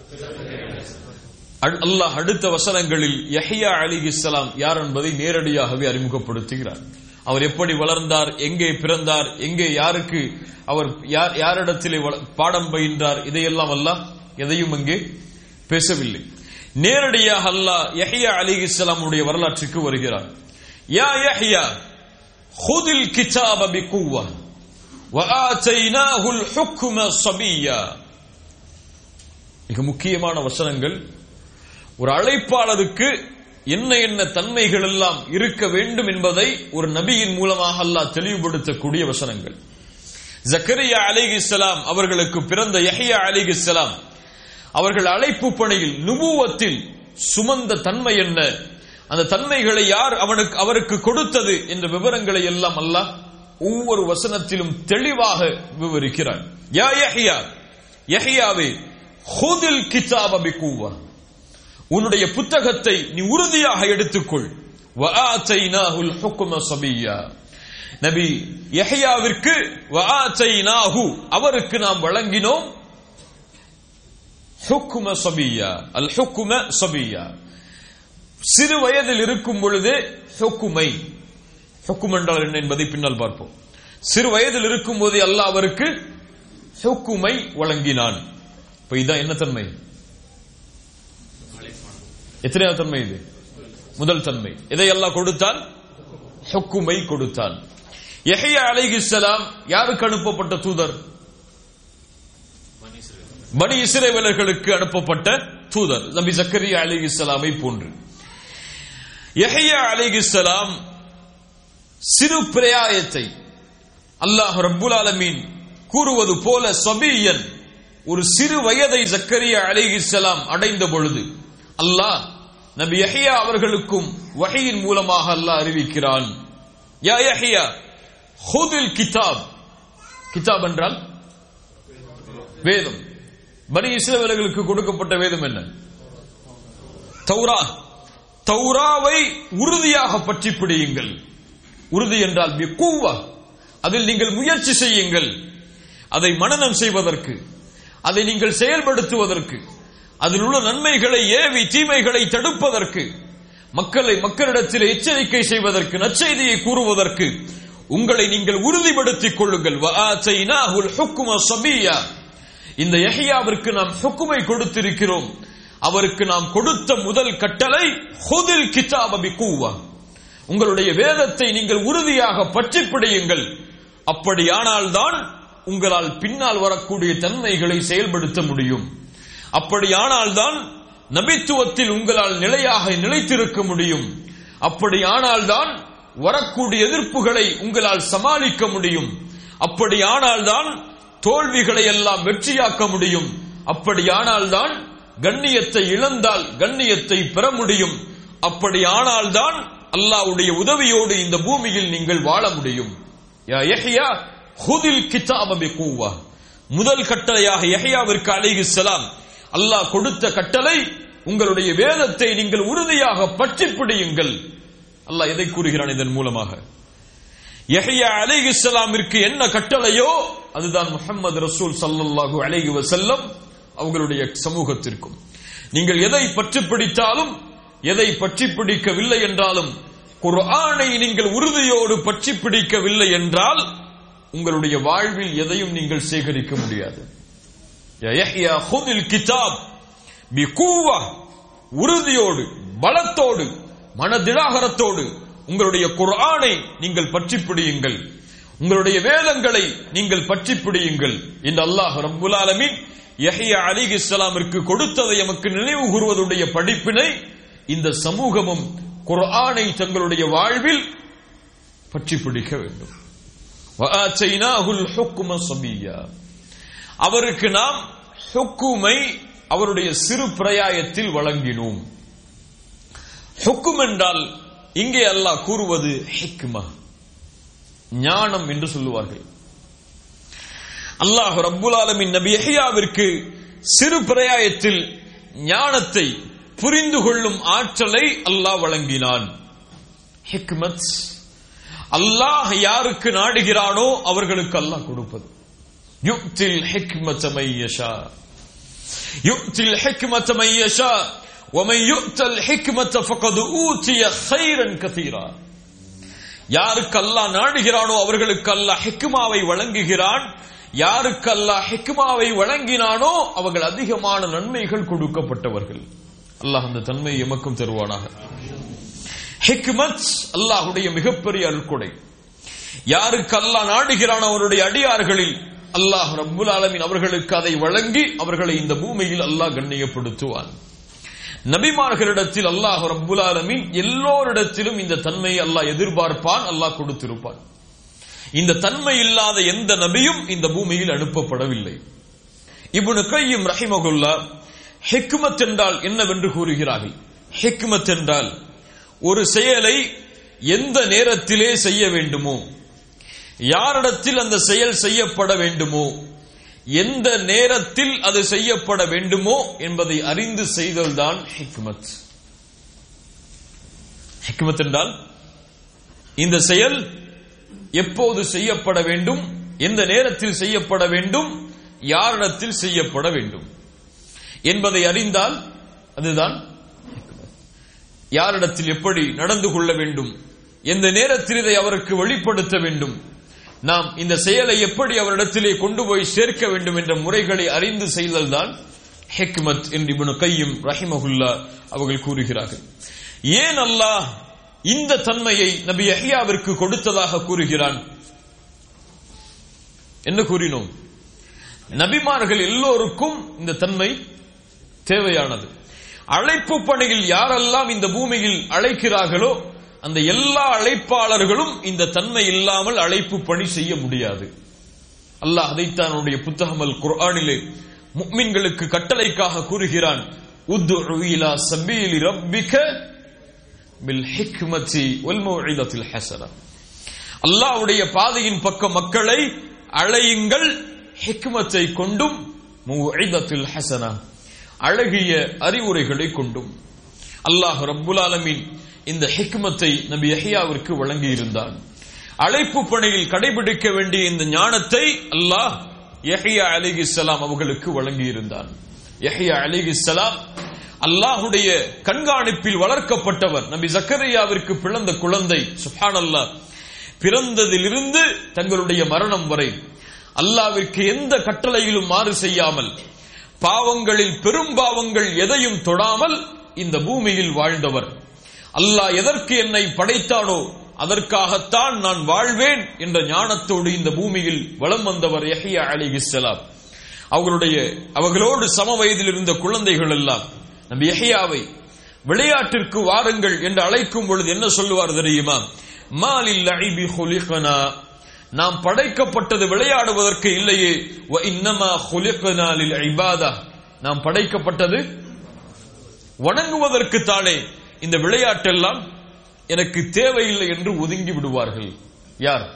அடு- அல்லாஹ் அடுத்த வசனங்களில் யஹ்யா அலிஹிஸ்ஸலாம் யார் என்பதை நேரடியாகவே அறிமுகப்படுத்துகிறார் அவர் எப்படி வளர்ந்தார் எங்கே பிறந்தார் எங்கே யாருக்கு அவர் யார் யாரிடத்திலே வள- பாடம் பயின்றார் இதையெல்லாம் அல்லாஹ் எதையும் அங்கே பேசவில்லை நேரடியாக அல்லாஹ் யஹ்யா அலிஹிஸ்ஸலாமுடைய வரலாற்றுக்கு வருகிறார் யா யஹ்யா خذ الكتاب بقوة وآتيناه الحكم صبيا மிக முக்கியமான வசனங்கள் ஒரு அழைப்பாளருக்கு என்ன என்ன தன்மைகள் எல்லாம் இருக்க வேண்டும் என்பதை ஒரு நபியின் மூலமாக அல்லாஹ் தெளிவுபடுத்தக்கூடிய வசனங்கள் ஜக்கரியா அலிகிஸ்லாம் அவர்களுக்கு பிறந்த யஹ்யா அலிகிஸ்லாம் அவர்கள் அழைப்பு பணியில் நுபுவத்தில் சுமந்த தன்மை என்ன அந்த தன்மைகளை யார் அவனுக்கு அவருக்கு கொடுத்தது என்ற விவரங்களை எல்லாம் அல்லாஹ் ஒவ்வொரு வசனத்திலும் தெளிவாக விவரிக்கிறார் யா யஹ்யா யஹ்யாவே ஹுதில் கிதாப பிகுவா உன்னுடைய புத்தகத்தை நீ உறுதியாக எடுத்துக்கொள் வஆத்தைனாஹுல் ஹுக்ம சபிய்யா நபி யஹ்யாவிற்கு வஆத்தைனாஹு அவருக்கு நாம் வழங்கினோம் ஹுக்ம சபிய்யா அல் ஹுக்ம சபிய்யா சிறு வயதில் இருக்கும் பொழுதே ஹுக்குமை ஹுக்கும் என்றால் என்ன என்பதை பின்னால் பார்ப்போம் சிறு வயதில் இருக்கும் போதே அல்லாஹ் அவருக்கு ஹுக்குமை வழங்கினான் இப்ப இதான் என்ன தன்மை எத்தனையாவது தன்மை இது முதல் தன்மை இதை அல்லாஹ் கொடுத்தான் ஹுக்குமை கொடுத்தான் யஹ்யா அலைஹிஸ்ஸலாம் யாருக்கு அனுப்பப்பட்ட தூதர் பனி இஸ்ரேலர்களுக்கு அனுப்பப்பட்ட தூதர் நபி ஜக்கரியா அலைஹிஸ்ஸலாமை போன்று யஹ்யா அலைஹிஸ்ஸலாம் சிறு பிரயாயத்தை அல்லாஹ் ரப்புல் ஆலமீன் கூறுவது போல சபியன் ஒரு சிறு வயதை ஜக்கரியா அலைஹிஸ்ஸலாம் அடைந்த பொழுது அல்லாஹ் நபி யஹ்யா அவர்களுக்கும் வஹையின் மூலமாக அல்லாஹ் அறிவிக்கிறான் யா யஹ்யா ஹுதில் கிதாப் கிதாப் என்றால் வேதம் பனி இஸ்ரவேலர்களுக்கு கொடுக்கப்பட்ட வேதம் என்ன தௌரா தௌராவை உறுதியாக பற்றி பிடியுங்கள் உறுதி என்றால் பிக்குவா அதில் நீங்கள் முயற்சி செய்யுங்கள் அதை மனனம் செய்வதற்கு அதை நீங்கள் செயல்படுத்துவதற்கு அதில் உள்ள நன்மைகளை ஏவி தீமைகளை தடுப்பதற்கு மக்களை மக்களிடத்தில் எச்சரிக்கை செய்வதற்கு நற்செய்தியை கூறுவதற்கு உங்களை நீங்கள் உறுதிப்படுத்திக் கொள்ளுங்கள் வஆத்தைனாஹுல் ஹுக்ம சபிய்யா இந்த யஹ்யாவிற்கு நாம் ஹுக்குமை கொடுத்திருக்கிறோம் அவருக்கு நாம் கொடுத்த முதல் கட்டளை ஹுதில் கிதாப பிகுவா உங்களுடைய வேதத்தை நீங்கள் உறுதியாக பற்றி பிடியுங்கள் அப்படியானால் தான் உங்களால் பின்னால் வரக்கூடிய தன்மைகளை செயல்படுத்த முடியும் அப்படியானால் தான் நபித்துவத்தில் உங்களால் நிலையாக நிலைத்திருக்க முடியும் அப்படியானால் தான் வரக்கூடிய எதிர்ப்புகளை உங்களால் சமாளிக்க முடியும் அப்படியானால் தான் தோல்விகளை எல்லாம் வெற்றியாக்க முடியும் அப்படியானால் தான் கண்ணியத்தை இழந்தால் கண்ணியத்தை பெற முடியும் அப்படியானால் தான் அல்லாஹ்வுடைய உதவியோடு இந்த பூமியில் நீங்கள் வாழ முடியும் யா யஹ்யா ஹுதில் கிதாப பிகுவா முதல் கட்டளையாக யஹ்யாவிற்கு அலைஹிஸ்ஸலாம் அல்லாஹ் கொடுத்த கட்டளை உங்களுடைய வேதத்தை நீங்கள் உறுதியாக பற்றி பிடியுங்கள் அல்லாஹ் எதை கூறுகிறான் இதன் மூலமாக யஹ்யா அலைஹிஸ்ஸலாமிற்கு என்ன கட்டளையோ அதுதான் முஹம்மது ரசூல் ஸல்லல்லாஹு அலைஹி வஸல்லம் அவங்களுடைய சமூகத்திற்கும் நீங்கள் எதை பற்றி பிடித்தாலும் எதை பற்றி பிடிக்கவில்லை என்றாலும் குர்ஆனை நீங்கள் உறுதியோடு பற்றி பிடிக்கவில்லை என்றால் உங்களுடைய வாழ்வில் எதையும் நீங்கள் சேகரிக்க முடியாது யா யஹ்யா ஹுதில் கிதாப் பிகுவா உறுதியோடு பலத்தோடு மனதிடாகரத்தோடு உங்களுடைய குர்ஆனை நீங்கள் பற்றி பிடியுங்கள் உங்களுடைய வேதங்களை நீங்கள் பற்றி பிடியுங்கள் என்று அல்லாஹ் ரப்புல் ஆலமீன் யஹ்யா அலிஹிஸ்ஸலாமிற்கு கொடுத்ததை எமக்கு நினைவு கூறுவதுடைய படிப்பினை இந்த சமூகமும் குர்ஆனை தங்களுடைய வாழ்வில் பற்றி பிடிக்க வேண்டும் வஆத்தைனாஹுல் ஹுக்ம சபிய்யா அவருக்கு நாம் ஹுக்குமை அவருடைய சிறு பிரயாயத்தில் வழங்கினோம் ஹுக்கும் என்றால் இங்கே அல்லாஹ் கூறுவது ஹிக்மா ஞானம் என்று சொல்லுவார்கள் அல்லாஹ் ரப்புல் ஆலமின் நபி யஹ்யாவிற்கு சிறு பிரயாயத்தில் ஞானத்தை புரிந்து கொள்ளும் ஆற்றலை அல்லாஹ் வழங்கினான் ஹிக்மத் அல்லாஹ் யாருக்கு நாடுகிறானோ அவர்களுக்கு அல்லாஹ் கொடுப்பது யுக்தில் ஹிக்மத மையஷா யுக்தில் ஹிக்மத மையஷா ومن يؤت الحكمة فقد أوتي خيرا كثيرا யாருக்கு அல்லாஹ் நாடுகிறானோ அவர்களுக்கு அல்லாஹ் ஹிக்மாவை வழங்குகிறான் யாருக்கு அல்லாஹ் ஹிக்மாவை வழங்கினானோ அவர்கள் அதிகமான நன்மைகள் கொடுக்கப்பட்டவர்கள் அல்லாஹ் அந்த தன்மை எமக்கும் தருவானாக ஹிக்மத் அல்லாஹுடைய மிகப்பெரிய அருள்கொடை யாருக்கு அல்லாஹ் நாடுகிறானோ அவருடைய அடியார்களில் அல்லாஹ் ரப்புல் ஆலமீன் அவர்களுக்கு அதை வழங்கி அவர்களை இந்த பூமியில் அல்லாஹ் கண்ணியப்படுத்துவான் நபிமார்களிடத்தில் அல்லாஹ் ரப்புல் ஆலமீன் எல்லோரிடத்திலும் இந்த தன்மையை அல்லாஹ் எதிர்பார்ப்பான் அல்லாஹ் கொடுத்திருப்பான் இந்த தன்மை இல்லாத எந்த நபியும் இந்த பூமியில் அனுப்பப்படவில்லை இப்னு கையும் ரஹிமகுல்லா ஹிக்மத் என்றால் என்னவென்று கூறுகிறார்கள் ஹிக்மத் என்றால் ஒரு செயலை எந்த நேரத்திலே செய்ய வேண்டுமோ யாரிடத்தில் அந்த செயல் செய்யப்பட வேண்டுமோ எந்த நேரத்தில் அது செய்யப்பட வேண்டுமோ என்பதை அறிந்து செய்தல்தான் ஹிக்மத் ஹிக்மத் என்றால் இந்த செயல் எப்போது செய்யப்பட வேண்டும் எந்த நேரத்தில் செய்யப்பட வேண்டும் யாரிடத்தில் செய்யப்பட வேண்டும் என்பதை அறிந்தால் அதுதான் யாரிடத்தில் எப்படி நடந்து கொள்ள வேண்டும் எந்த நேரத்தில் இதை அவருக்கு வெளிப்படுத்த வேண்டும் நாம் இந்த செயலை எப்படி அவரிடத்திலே கொண்டு போய் சேர்க்க வேண்டும் என்ற முறைகளை அறிந்து செய்தல்தான் ஹெக்மத் என்று இப்னு கையும் ரஹிமகுல்லா அவர்கள் கூறுகிறார்கள் ஏன் அல்லாஹ் இந்த தன்மையை நபி யஹ்யாவிற்கு கொடுத்ததாக கூறுகிறான் என்ன கூறினோம் நபிமார்கள் எல்லோருக்கும் இந்த தன்மை தேவையானது அழைப்பு பணியில் யாரெல்லாம் இந்த பூமியில் அழைக்கிறார்களோ அந்த எல்லா அழைப்பாளர்களும் இந்த தன்மை இல்லாமல் அழைப்பு பணி செய்ய முடியாது அல்லாஹ் அதைத்தான் அவனுடைய புத்தகம் அல் குர்ஆனிலே முக்மின்களுக்கு கட்டளைக்காக கூறுகிறான் உத்உ இலா சபீலி ரப்பிக பில் ஹிக்மதி வல் மௌஇதத்தில் ஹஸனா அல்லாஹ்வுடைய பாதையின் பக்கம் மக்களை அழையுங்கள் ஹிக்மத்தை கொண்டும் மௌஇதத்தில் ஹஸனா அழகிய அறிவுரைகளை கொண்டும் அல்லாஹ் ரப்புல் ஆலமீன் இந்த ஹிக்மத்தை நபி யஹ்யாவிற்கு வழங்கி இருந்தான் அழைப்பு பணியில் கடைபிடிக்க வேண்டிய இந்த ஞானத்தை அல்லாஹ் யஹ்யா அலிஹிஸ்ஸலாம் அவர்களுக்கு வழங்கி இருந்தான் யஹ்யா அலிஹிஸ்ஸலாம் அல்லாஹுடைய கண்காணிப்பில் வளர்க்கப்பட்டவர் நபி ஜக்கரியாவிற்கு பிறந்த குழந்தை சுப்ஹானல்லாஹ் பிறந்ததிலிருந்து தங்களுடைய மரணம் வரை அல்லாவிற்கு எந்த கட்டளையிலும் மாறு செய்யாமல் பாவங்களில் பெரும் பாவங்கள் எதையும் தொடாமல் இந்த பூமியில் வாழ்ந்தவர் அல்லாஹ் எதற்கு என்னை படைத்தானோ அதற்காகத்தான் நான் வாழ்வேன் என்ற ஞானத்தோடு இந்த பூமியில் வலம் வந்தவர் யஹ்யா அலிஹிஸ்ஸலாம் அவர்களுடைய அவர்களோடு சம வயதில் இருந்த குழந்தைகள் எல்லாம் நபி யஹ்யாவை விளையாட்டிற்கு வாருங்கள் என்று அழைக்கும் பொழுது என்ன சொல்லுவார் தெரியுமா மாலில் லஐபி ஹுலிகனா நாம் படைக்கப்பட்டது விளையாடுவதற்கு இல்லையே வ இன்னமா ஹுலிகனா லில் இபாதா நாம் படைக்கப்பட்டது வணங்குவதற்கு தானே இந்த விளையாட்டெல்லாம் எனக்கு தேவையில்லை என்று ஒதுங்கி விடுவார்கள் யார்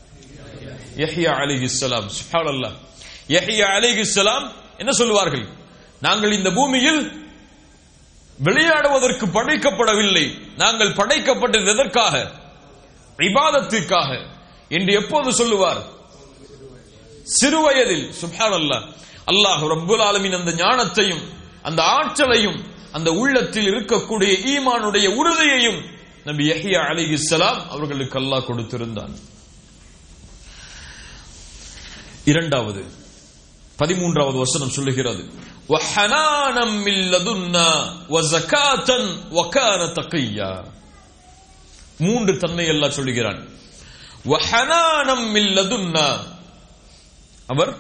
யஹ்யா அலிஹிஸ்ஸலாம் சுப்ஹானல்லாஹ் யஹ்யா அலிஹிஸ்ஸலாம் என்ன சொல்லுவார்கள் நாங்கள் இந்த பூமியில் விளையாடுவதற்கு படைக்கப்படவில்லை நாங்கள் படைக்கப்பட்டது எதற்காக இபாதத்திற்காக என்று எப்போது சொல்லுவார் சிறுவயதில் சுப்ஹானல்லாஹ் அல்லாஹ் ரப்புல் ஆலமீன் அந்த ஞானத்தையும் அந்த ஆற்றலையும் அந்த உள்ளத்தில் இருக்கக்கூடிய ஈமானுடைய உறுதியையும் நபி யஹ்யா அலைஹிஸ்ஸலாம் அவர்களுக்கு அல்லாஹ் கொடுத்திருந்தான் இரண்டாவது பதிமூன்றாவது வசனம் சொல்லுகிறது وَحَنَانًا مِنْ لَدُنَّا وَزَكَاةً وَكَانَ تَقِيًّا மூன்று தன்மை அல்லாஹ் சொல்லுகிறான் وَحَنَانًا مِنْ لَدُنَّا அவர்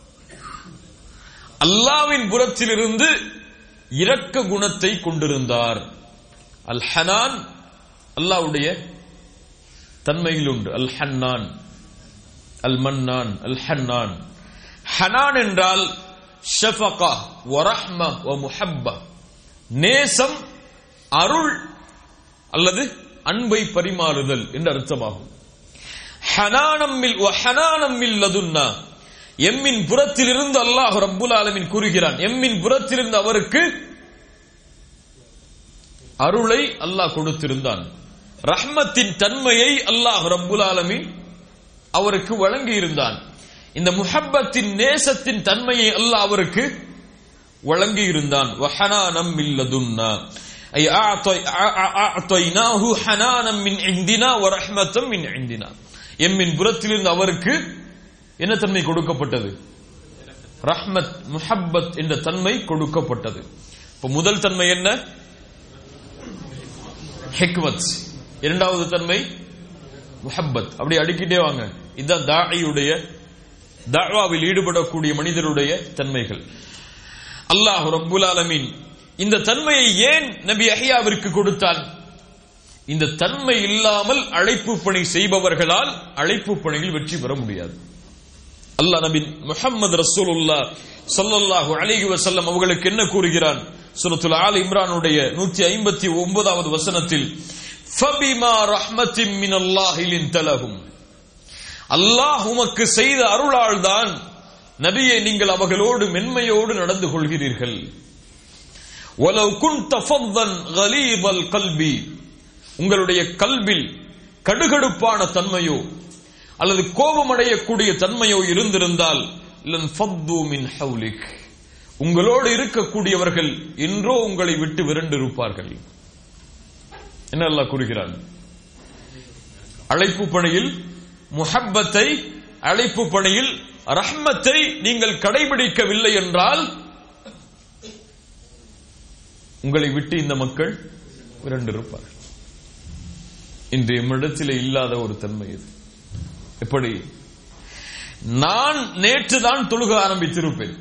அல்லாவின் புறத்திலிருந்து இரக்க குணத்தை கொண்டிருந்தார் அல் ஹனான் அல்லாவுடைய தன்மையில் உண்டு அல் ஹன்னான் அல் மன்னான் அல் ஹன்னான் ஹனான் என்றால் ஷஃபகா வரஹ்ம வ முஹப்பா நேசம் அருள் அல்லது அன்பை பரிமாறுதல் என்று அர்த்தமாகும் ஹனானம்மில் வ ஹனானம்மில் லதுன்னா எம்மின் புறத்திலிருந்து அல்லாஹ் ரப்புல் ஆலமின் கூறுகிறான் எம்மின் புறத்திலிருந்து அவருக்கு அருளை அல்லாஹ் கொடுத்திருந்தான் ரஹ்மத்தின் தன்மையை அல்லாஹ் ரப்புல் ஆலமின் அவருக்கு வழங்கி இருந்தான் இந்த முஹப்பத்தின் நேசத்தின் தன்மையை அல்லாஹ் அவருக்கு வழங்கி இருந்தான் வஹனானம் மில்லதுன்னா ஐ அஅதைனாஹு ஹனானம் மின் இந்தினா வ ரஹ்மத்தம் மின் இந்தினா எம்மின் புறத்திலிருந்து அவருக்கு என்ன தன்மை கொடுக்கப்பட்டது ரஹ்மத் முஹப்பத் என்ற தன்மை கொடுக்கப்பட்டது இப்ப முதல் தன்மை என்ன ஹிக்மத் இரண்டாவது தன்மை முஹப்பத் அப்படி அடிக்கிட்டே வாங்க இதுதான் தாயியுடைய தாவாவில் ஈடுபடக்கூடிய மனிதருடைய தன்மைகள் அல்லாஹ் ரப்புல் ஆலமீன் இந்த தன்மையை ஏன் நபி அஹியாவிற்கு கொடுத்தான் இந்த தன்மை இல்லாமல் அழைப்பு பணி செய்பவர்களால் அழைப்பு பணியில் வெற்றி பெற முடியாது அல்லாஹ் நபி முஹம்மது ரசூலுல்லா ஸல்லல்லாஹு அலைஹி வஸல்லம் அவர்களுக்கு என்ன கூறுகிறான் சூரத்துல் ஆல் இம்ரானுடைய 159வது ஒன்பதாவது வசனத்தில் ஃபபிமா ரஹ்மத்தின் மினல்லாஹி லின்தலஹும் அல்லாஹ் உமக்கு செய்த அருளால் தான் நபியை நீங்கள் அவர்களோடு மென்மையோடு நடந்து கொள்கிறீர்கள் وَلَوْ كُنْتَ فَظًّا غَلِيظَ الْقَلْبِ உங்களுடைய கல்வில் கடுகடுப்பான தன்மையோ அல்லது கோபமடையக்கூடிய தன்மையோ இருந்திருந்தால் லன் ஃபத்து மின் ஹவுலிக் உங்களோடு இருக்கக்கூடியவர்கள் என்றோ உங்களை விட்டு விரண்டிருப்பார்கள் என்ன அல்லாஹ் கூறுகிறான் அழைப்பு பணியில் முஹப்பத்தை அழைப்பு பணியில் ரஹ்மத்தை நீங்கள் கடைபிடிக்கவில்லை என்றால் உங்களை விட்டு இந்த மக்கள் விரண்டிருப்பார்கள் இன்று எம்மிடத்தில் இல்லாத ஒரு தன்மை இது எப்படி நான் நேற்றுதான் தொழுக ஆரம்பித்திருப்பேன்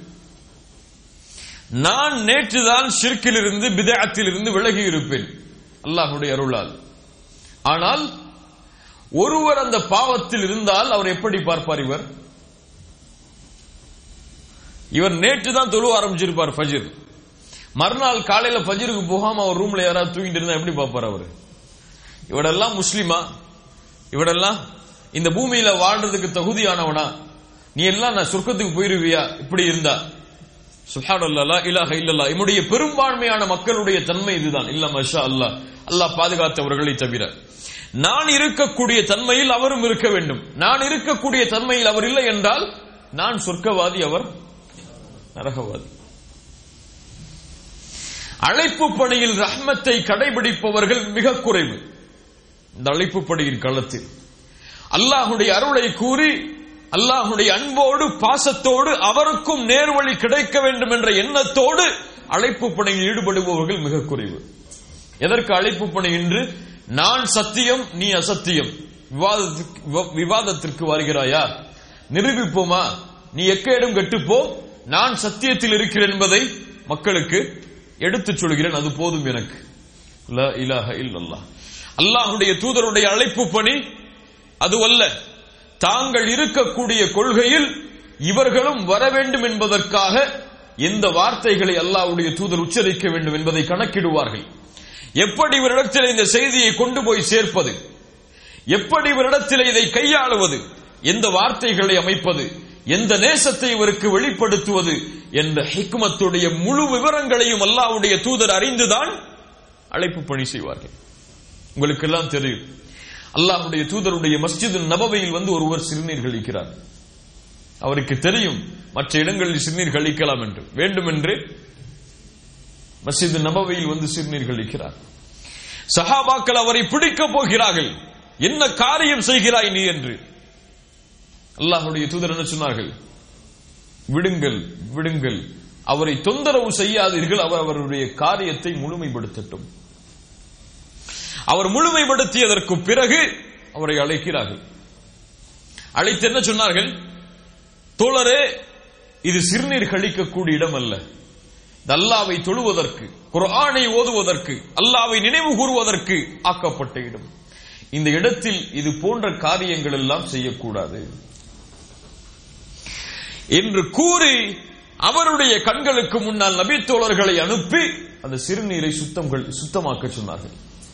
நான் நேற்றுதான் ஷிர்க்கிலிருந்து பிதஅத்திலிருந்து விலகி இருப்பேன் அல்லாஹுடைய அருளால் ஆனால் ஒருவர் அந்த பாவத்தில் இருந்தால் அவர் எப்படி பார்ப்பார் இவர் இவர் நேற்று தான் தொழு ஆரம்பிச்சிருப்பார் ஃபஜ்ர் மறுநாள் காலையில ஃபஜ்ருக்கு போகாம அவர் ரூம்ல யாராவது தூங்கிட்டு இருந்தா எப்படி பார்ப்பார் அவரு இவடெல்லாம் முஸ்லிமா இவடெல்லாம் இந்த பூமியில வாழ்றதுக்கு தகுதியானவனா நீ எல்லாம் நான் சொர்க்கத்துக்கு போயிருவியா இப்படி இருந்தா சுஹானல்லா இலாஹ இல்லல்லா நம்முடைய பெரும்பான்மையான மக்களுடைய தன்மை இதுதான் இல்ல மஷா அல்லாஹ் அல்லாஹ் பாதுகாத்தவர்களை தவிர நான் இருக்கக்கூடிய தன்மையில் அவரும் இருக்க வேண்டும் நான் இருக்கக்கூடிய தன்மையில் அவர் இல்லை என்றால் நான் சொர்க்கவாதி அவர் நரகவாதி அழைப்பு பணியில் ரஹ்மத்தை கடைபிடிப்பவர்கள் மிக குறைவு இந்த அழைப்பு பணியின் களத்தில் அல்லாஹுடைய அருளை கூறி அல்லாஹுடைய அன்போடு பாசத்தோடு அவருக்கும் நேர்வழி கிடைக்க வேண்டும் என்ற எண்ணத்தோடு அழைப்பு பணியில் ஈடுபடுபவர்கள் மிக குறைவு எதற்கு அழைப்பு பணி என்று நான் சத்தியம் நீ அசத்தியம் விவாதத்திற்கு விவ- விவாதத்திற்கு வருகிறாயா நிரூபிப்போமா நீ எக்கேடும் கெட்டுப்போ நான் சத்தியத்தில் இருக்கிறேன் என்பதை மக்களுக்கு எடுத்துச் சொல்கிறேன் அது போதும் எனக்கு லா இலாஹ இல்லல்லாஹ் அல்லாஹுடைய தூதருடைய அழைப்பு பணி அதுவல்ல தாங்கள் இருக்கக்கூடிய கொள்கையில் இவர்களும் வர வேண்டும் என்பதற்காக எந்த வார்த்தைகளை அல்லாஹ்வுடைய தூதர் உச்சரிக்க வேண்டும் என்பதை கணக்கிடுவார்கள் எப்படி இவரிடத்தில் இந்த செய்தியை கொண்டு போய் சேர்ப்பது எப்படி இவரிடத்தில் இதை கையாளுவது எந்த வார்த்தைகளை அமைப்பது எந்த நேசத்தை இவருக்கு வெளிப்படுத்துவது என்ற ஹிக்மத்துடைய முழு விவரங்களையும் அல்லாஹ்வுடைய தூதர் அறிந்துதான் அழைப்பு பணி செய்வார்கள் உங்களுக்கு எல்லாம் தெரியும் அல்லாஹ்வுடைய தூதருடைய மஸ்ஜித் நபவையில் வந்து ஒருவர் சிறுநீர் கழிக்கிறார் அவருக்கு தெரியும் மற்ற இடங்களில் சிறுநீர் கழிக்கலாம் என்று வேண்டும் என்று மஸ்ஜித் நபவையில் வந்து சிறுநீர் கழிக்கிறார் சஹாபாக்கள் அவரை பிடிக்கப் போகிறார்கள் என்ன காரியம் செய்கிறாய் நீ என்று அல்லாஹ்வுடைய தூதர் என்ன சொன்னார்கள் விடுங்கள் விடுங்கள் அவரை தொந்தரவு செய்யாதீர்கள் அவர் அவருடைய காரியத்தை முழுமைப்படுத்தட்டும் அவர் முழுமைப்படுத்தியதற்கு பிறகு அவரை அழைக்கிறார்கள் அழைத்து என்ன சொன்னார்கள் தோழரே இது சிறுநீர் கழிக்கக்கூடிய இடம் அல்ல இது அல்லாவை தொழுவதற்கு குர்ஆனை ஓதுவதற்கு அல்லாவை நினைவு கூறுவதற்கு ஆக்கப்பட்ட இடம் இந்த இடத்தில் இது போன்ற காரியங்கள் எல்லாம் செய்யக்கூடாது என்று கூறி அவருடைய கண்களுக்கு முன்னால் நபித்தோழர்களை அனுப்பி அந்த சிறுநீரை சுத்தம் சுத்தமாக்க சொன்னார்கள்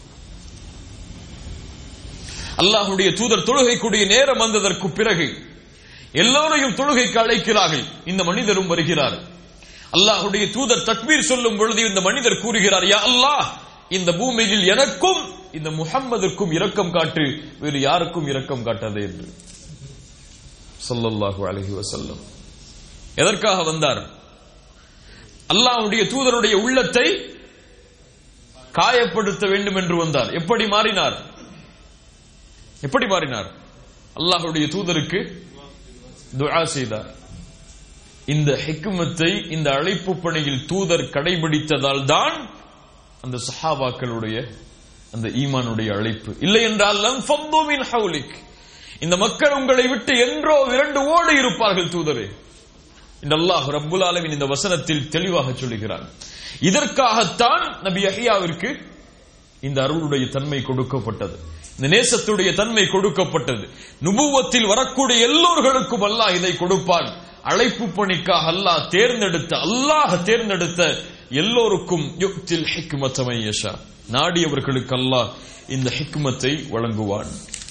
அல்லாஹுடைய தூதர் தொழுகைக்குரிய நேரம் வந்ததற்கு பிறகு எல்லோரையும் தொழுகைக்கு அழைக்கிறார்கள் இந்த மனிதரும் வருகிறார் அல்லாஹுடைய தூதர் தக்பீர் சொல்லும் பொழுது இந்த மனிதர் கூறுகிறார் யா அல்லாஹ் இந்த பூமியில் எனக்கும் இந்த முஹம்மதுக்கும் இரக்கம் காட்டு வேறு யாருக்கும் இரக்கம் காட்டாதே என்று ஸல்லல்லாஹு அலைஹி வஸல்லம் எதற்காக வந்தார் அல்லாஹ்வுடைய தூதருடைய உள்ளத்தை காயப்படுத்த வேண்டும் என்று வந்தார் எப்படி மாறினார் எப்படி மாறினார் அல்லாஹ்வுடைய தூதருக்கு துஆ செய்தார் இந்த ஹிக்மத்தை இந்த அழைப்பு பணியில் தூதர் கடைபிடித்ததால் தான் அந்த சஹாபாக்களுடைய அந்த ஈமானுடைய அழைப்பு இல்லை என்றால் லம் ஃபದ್ದು மின் ஹவுலிக் இந்த மக்கள் உங்களை விட்டு என்றோ விரண்டு ஓடி இருப்பார்கள் தூதரே இந்த அல்லாஹ் ரப்புல் ஆலமீன் இந்த வசனத்தில் தெளிவாக சொல்லுகிறார் இதற்காகத்தான் நபி யஹ்யாவிற்கு இந்த அருளுடைய தன்மை கொடுக்கப்பட்டது இந்த நேசத்துடைய தன்மை கொடுக்கப்பட்டது நுபுவத்தில் வரக்கூடிய எல்லோர்களுக்கும் அல்லாஹ் இதை கொடுப்பான் அழைப்பு பணிக்காக அல்லாஹ் தேர்ந்தெடுத்த அல்லாஹ் தேர்ந்தெடுத்த எல்லோருக்கும் யுக்தில் ஹிக்மத்தமை யஷா நாடியவர்களுக்கு அல்லாஹ் இந்த ஹிக்மத்தை வழங்குவான்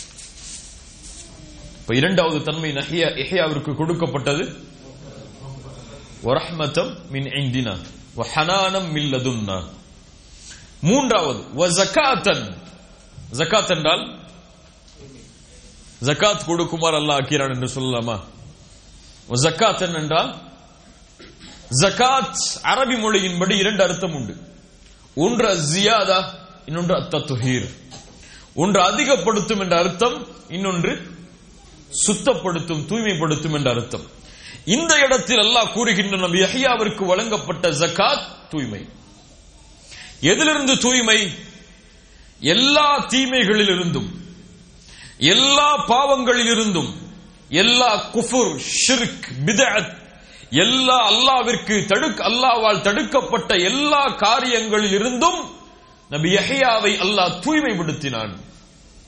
இப்ப இரண்டாவது தன்மை நஹியா இஹ்யாவிற்கு கொடுக்கப்பட்டது வரஹ்மத்தம் மின் இந்தினா வஹனானம் மின் லதுன்னா மூன்றாவது வஸகாத்தன் ஜகாத் என்றால் ஜகாத் கொடுக்குமாறு அல்லாஹ் ஆக்கிறான் என்று சொல்லலாமா ஜக்காத் என்றால் ஜகாத் அரபி மொழியின்படி இரண்டு அர்த்தம் உண்டு ஒன்று ஜியாதா இன்னொன்று அத்தத்துஹீர் ஒன்று அதிகப்படுத்தும் என்ற அர்த்தம் இன்னொன்று சுத்தப்படுத்தும் தூய்மைப்படுத்தும் என்ற அர்த்தம் இந்த இடத்தில் அல்லாஹ் கூறுகின்ற நம் யஹ்யாவிற்கு வழங்கப்பட்ட ஜகாத் தூய்மை எதிலிருந்து தூய்மை எல்லா தீமைகளிலிருந்தும் எல்லா பாவங்களிலிருந்தும் எல்லா குஃபுர் ஷிர்க் பிதஅத் எல்லா அல்லாவிற்கு தடுக்க அல்லாவால் தடுக்கப்பட்ட எல்லா காரியங்களில் இருந்தும் நபி யஹ்யாவை அல்லாஹ் தூய்மைப்படுத்தினான்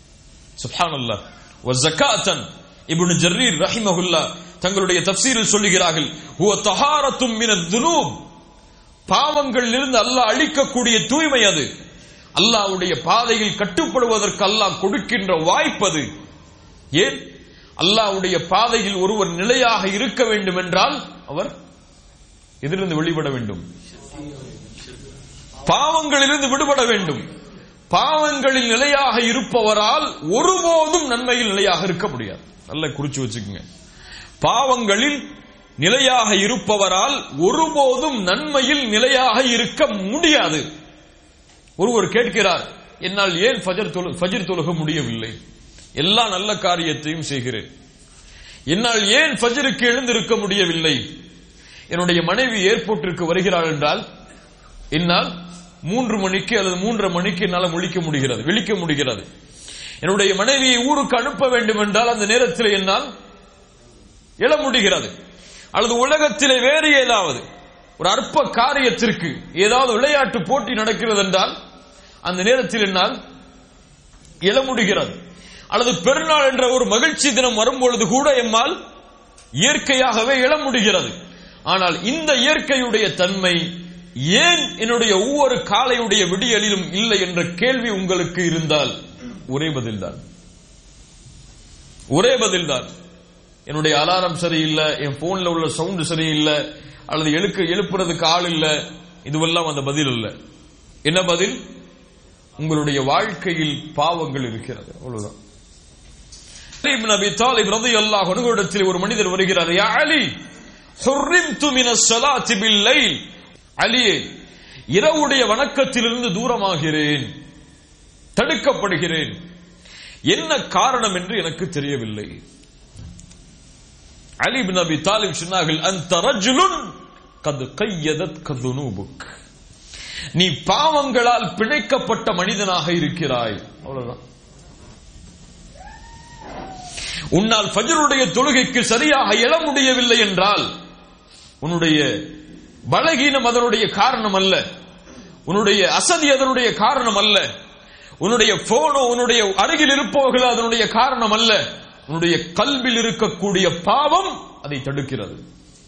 சுப்ஹானல்லாஹ் வ ஜகாத்தன் இப்னு ஜர்ரீர் ரஹிமஹுல்லா தங்களுடைய தஃப்சீரில் சொல்லுகிறார்கள் ஹுவ தஹாரத்தும் மினத் துனூப் பாவங்களிலிருந்து அல்லாஹ் அழிக்கக்கூடிய தூய்மை அது அல்லாஹ்வுடைய பாதையில் கட்டுப்படுவதற்கு அல்லாஹ் கொடுக்கின்ற வாய்ப்பது ஏன் அல்லாஹ்வுடைய பாதையில் ஒருவர் நிலையாக இருக்க வேண்டும் என்றால் அவர் எதிலிருந்து வெளிப்பட வேண்டும் பாவங்களிலிருந்து விடுபட வேண்டும் பாவங்களில் நிலையாக இருப்பவரால் ஒருபோதும் நன்மையில் நிலையாக இருக்க முடியாது நல்ல குறிச்சு வச்சுக்கோங்க பாவங்களில் நிலையாக இருப்பவரால் ஒருபோதும் நன்மையில் நிலையாக இருக்க முடியாது ஒருவர் கேட்கிறார் என்னால் ஏன் ஃபஜர் தொழு ஃபஜர் தொழுக முடியவில்லை எல்லா நல்ல காரியத்தையும் செய்கிறேன் என்னால் ஏன் ஃபஜருக்கு எழுந்திருக்க முடியவில்லை என்னுடைய மனைவி ஏர்போர்ட்டிற்கு வருகிறாள் என்றால் என்னால் மூன்று மணிக்கு அல்லது மூன்றரை மணிக்கு என்னால் முழிக்க முடிகிறது விழிக்க முடிகிறது என்னுடைய மனைவியை ஊருக்கு அனுப்ப வேண்டும் என்றால் அந்த நேரத்தில் என்னால் எழ முடிகிறது அல்லது உலகத்திலே வேறு ஏதாவது ஒரு அற்ப காரியத்திற்கு ஏதாவது விளையாட்டு போட்டி நடக்கிறது என்றால் அந்த நேரத்தில் என்னால் எழ முடிகிறது அல்லது பெருநாள் என்ற ஒரு மகிழ்ச்சி தினம் வரும்பொழுது கூட எம்மால் இயற்கையாகவே எழ முடிகிறது ஆனால் இந்த இயற்கையுடைய தன்மை ஏன் என்னுடைய ஒவ்வொரு காலையுடைய விடியலிலும் இல்லை என்ற கேள்வி உங்களுக்கு இருந்தால் ஒரே பதில்தான் ஒரே பதில்தான் என்னுடைய அலாரம் சரியில்லை என் போன்ல உள்ள சவுண்ட் சரியில்லை அல்லது எழுக்க எழுப்புறதுக்கு ஆள் இல்ல இதுவெல்லாம் அந்த பதில் இல்ல என்ன பதில் உங்களுடைய வாழ்க்கையில் பாவங்கள் இருக்கிறது அவ்வளவுதான் அலி இப்னு அபி தாலிப் ரலியல்லாஹு அன்ஹு இடத்தில் ஒரு மனிதர் வருகிறார் யா அலி ஹுர்ரிம்து மினஸ் ஸலாத்தி பில் லைல் அலியே இரவுடைய வணக்கத்திலிருந்து தூரமாகிறேன் தடுக்கப்படுகிறேன் என்ன காரணம் என்று எனக்கு தெரியவில்லை அலி பின் அபி தாலிப் சொன்னார்கள் அந்த ரஜுலுன் கது கையதத் கதுனூபுக் நீ பாவங்களால் பிணைக்கப்பட்ட மனிதனாக இருக்கிறாய் அவ்வளவுதான் உன்னால் ஃபஜருடைய தொழுகைக்கு சரியாக எழ முடியவில்லை என்றால் உன்னுடைய பலகீனம் அதனுடைய காரணம் அல்ல உன்னுடைய அசதி அதனுடைய காரணம் அல்ல உன்னுடைய போனோ உன்னுடைய அருகில் இருப்பவர்கள் அதனுடைய காரணம் அல்ல உன்னுடைய கல்வில் இருக்கக்கூடிய பாவம் அதை தடுக்கிறது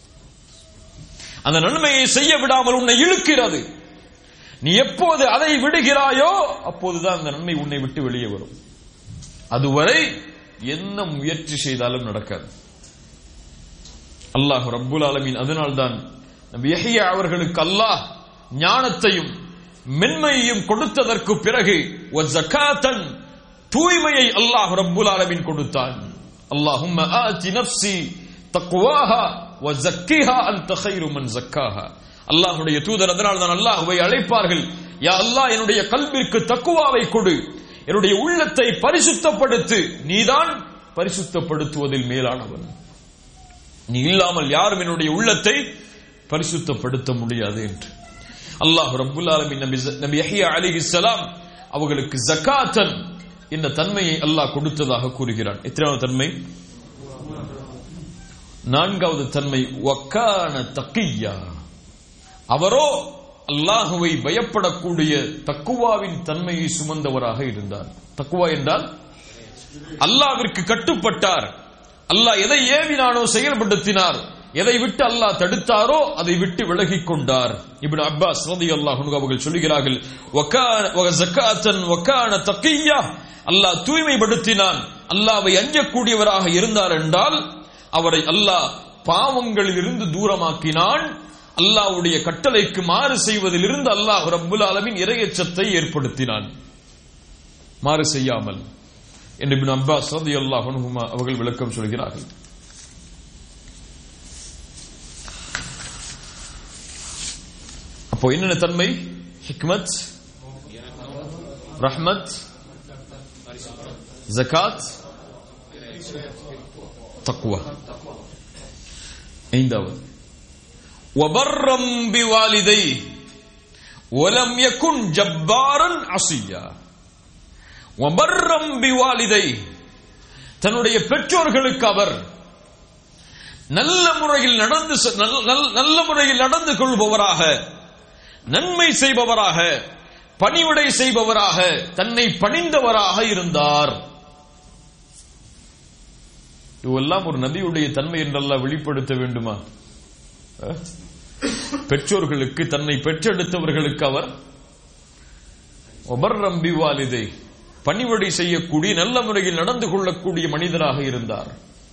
அந்த நன்மையை செய்ய விடாமல் உன்னை இழுக்கிறது நீ எப்போது அதை விடுகிறாயோ அப்போதுதான் அந்த நன்மை உன்னை விட்டு வெளியே வரும் அதுவரை என்ன முயற்சி செய்தாலும் நடக்காது அல்லாஹ் ரப்புல் ஆலமீன் அதனால்தான் நபி யஹ்யா அவர்களுக்கு அல்லாஹ் ஞானத்தையும் மென்மையையும் கொடுத்ததற்கு பிறகு வ ஜகாத்தன் தூய்மையை அல்லாஹ் ரப்புல் ஆலமீன் கொடுத்தான் அல்லாஹும்ம ஆதி நஃப்ஸி தக்வாஹா வ ஜக்கிஹா அன்த கைரு மன் ஜக்காஹா அல்லாஹ்வுடைய தூதர் அதனால் தான் அல்லாஹ்வை அழைப்பார்கள் யா அல்லாஹ் என்னுடைய கல்விற்கு தக்குவாவை கொடு என்னுடைய உள்ளத்தை பரிசுத்தப்படுத்து நீதான் பரிசுத்தப்படுத்துவதில் மேலானவன் நீ இல்லாமல் யாரும் என்னுடைய உள்ளத்தை பரிசுத்தப்படுத்த முடியாது என்று அல்லாஹ் ரப்புல் ஆலமீன் நபி நபி யஹ்யா அலைஹிஸ்ஸலாம் அவர்களுக்கு ஜகாத்தன் என்ற தன்மையை அல்லாஹ் கொடுத்ததாக கூறுகிறான் எத்தனாவது தன்மை நான்காவது தன்மை வக்கான தக்கியா அவரோ அல்லாஹுவை பயப்படக்கூடிய தக்குவாவின் தன்மையை சுமந்தவராக இருந்தார் தக்குவா என்றால் அல்லாவிற்கு கட்டுப்பட்டார் அல்லாஹ் எதை ஏவினானோ செயல்படுத்தினார் எதை விட்டு அல்லாஹ் தடுத்தாரோ அதை விட்டு விலகிக் கொண்டார் இப்னு அப்பாஸ் ரலியல்லாஹு அன்ஹு அவர்கள் சொல்கிறார்கள் வகான வ ஜகாத்தன் வகான தக்கியா அல்லாஹ் தூய்மைப்படுத்தினான் அல்லாஹ்வை அஞ்சக்கூடியவராக இருந்தார் என்றால் அவரை அல்லாஹ் பாவங்களில் இருந்து தூரமாக்கினான் அல்லாஹ்வுடைய கட்டளைக்கு மாறு செய்வதிலிருந்து அல்லாஹ் ரப்புல் ஆலமீன் இரையச்சத்தை ஏற்படுத்தினான் மாறு செய்யாமல் என்று இப்னு அப்பாஸ் ரலியல்லாஹு அன்ஹுமா அவர்கள் விளக்கம் சொல்கிறார்கள் அப்போ என்னென்ன தன்மை ஹிக்மத் ரஹ்மத் ஜகாத் தக்குவா ஐந்தாவது وبرا بوالديه ولم يكن جبارا عصيا وبرا بوالديه தன்னுடைய பெற்றோர்களுக்கு அவர் நல்ல முறையில் நடந்து செ- நல்ல- நல்ல- நல்ல முறையில் நடந்து கொள்பவராக நன்மை செய்பவராக பணிவிடை செய்பவராக தன்னை பணிந்தவராக இருந்தார் இதுவெல்லாம் ஒரு நபியுடைய தன்மை என்றெல்லாம் வெளிப்படுத்த வேண்டுமா அஹ்? பெற்றோர்களுக்கு தன்னை பெற்றெடுத்தவர்களுக்கு அவர் ஒபர்ரம்பி வாலிதை பணிவடை செய்யக்கூடிய நல்ல முறையில் நடந்து கொள்ளக்கூடிய மனிதராக இருந்தார்